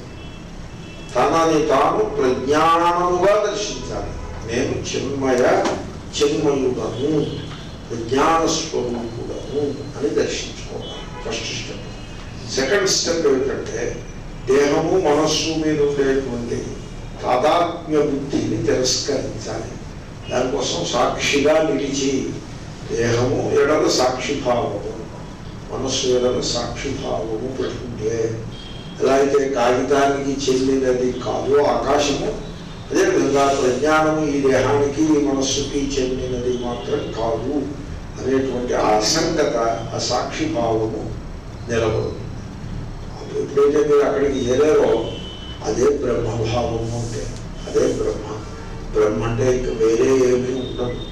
తనని తాను ప్రజ్ఞానముగా దర్శించాలి నేను చిన్మయ చిన్మయుడను ప్రజ్ఞాన స్వరూపుడను అని దర్శించుకోవాలి ఫస్ట్ స్టెప్ సెకండ్ స్టెప్ ఏమిటంటే దేహము మనస్సు మీద ఉండేటువంటి తాదాత్మ్య బుద్ధిని తిరస్కరించాలి దానికోసం సాక్షిగా నిలిచి దేహము ఎడల సాక్షిభావము మనస్సు ఎడల సాక్షిభావము పెట్టుకుంటే ఎలా అయితే కాగితానికి చెందినది కాదు ఆకాశము అదేవిధంగా ప్రజ్ఞానము ఈ దేహానికి ఈ మనస్సుకి చెందినది మాత్రం కాదు అనేటువంటి ఆ అసంగత ఆ సాక్షిభావము నిలబడుతుంది అప్పుడు ఎప్పుడైతే మీరు అక్కడికి చేరారో అదే బ్రహ్మభావము అంటే అదే బ్రహ్మ బ్రహ్మ అంటే ఇక వేరే ఏమీ ఉండదు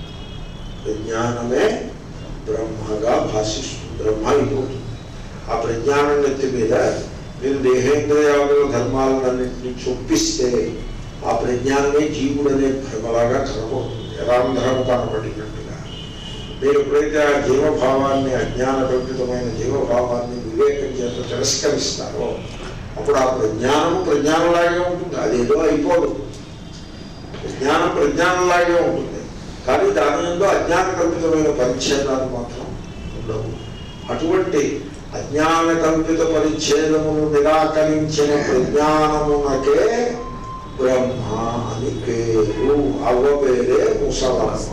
ప్రజ్ఞానమే బ్రహ్మగా భాషిస్తుంది బ్రహ్మ అయిపోతుంది ఆ ప్రజ్ఞానం నెత్తి మీద మీరు దేహేంద్రియాల ధర్మాలన్నింటినీ చొప్పిస్తే ఆ ప్రజ్ఞానమే జీవుడు అనే భ్రమలాగా కనబడుతుంది ఎలాంధ్రము కనబడినట్టుగా మీరు ఎప్పుడైతే ఆ జీవభావాన్ని అజ్ఞాన కల్పితమైన జీవభావాన్ని వివేకం చేత తిరస్కరిస్తారో అప్పుడు ఆ ప్రజ్ఞానము ప్రజ్ఞానంలాగే ఉంటుంది అదేదో అయిపోదు ప్రజ్ఞానం ప్రజ్ఞానంలాగే ఉంటుంది కానీ దాని ఎందు అజ్ఞాన కల్పితమైన పరిచ్ఛేదాలు మాత్రం ఉండవు అటువంటి అజ్ఞాన కల్పిత పరిచ్ఛేదమును నిరాకరించిన ప్రజ్ఞానమునకే బ్రహ్మ అని పేరు అవ్వ పేరే ముసలమ్మ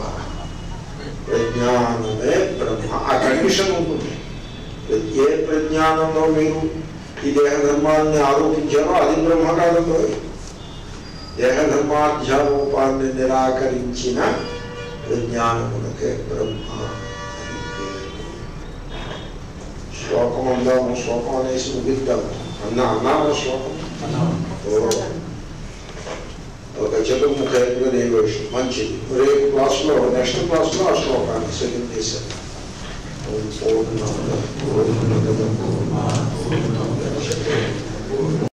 ప్రజ్ఞానమే బ్రహ్మ ఆ కండిషన్ ఉంటుంది ఏ ప్రజ్ఞానంలో మీరు ఈ దేహ ధర్మాన్ని ఆరోపించారో అది బ్రహ్మ కాదంలో దేహధర్మాధ్యారూపాన్ని నిరాకరించిన ప్రజ్ఞానమునకే బ్రహ్మ అని పేరు శ్లోకం అందాము శ్లోకం అనేసి ముగిద్దాము అన్న అన్నాము శ్లోకం ఓ. ఒక చతుర్ముఖ దేవేషు మంచిది రేపు క్లాస్లో నెక్స్ట్ క్లాస్లో ఆ శ్లోకాన్ని సెకండ్ చేశాను పూర్ణ పూర్ణ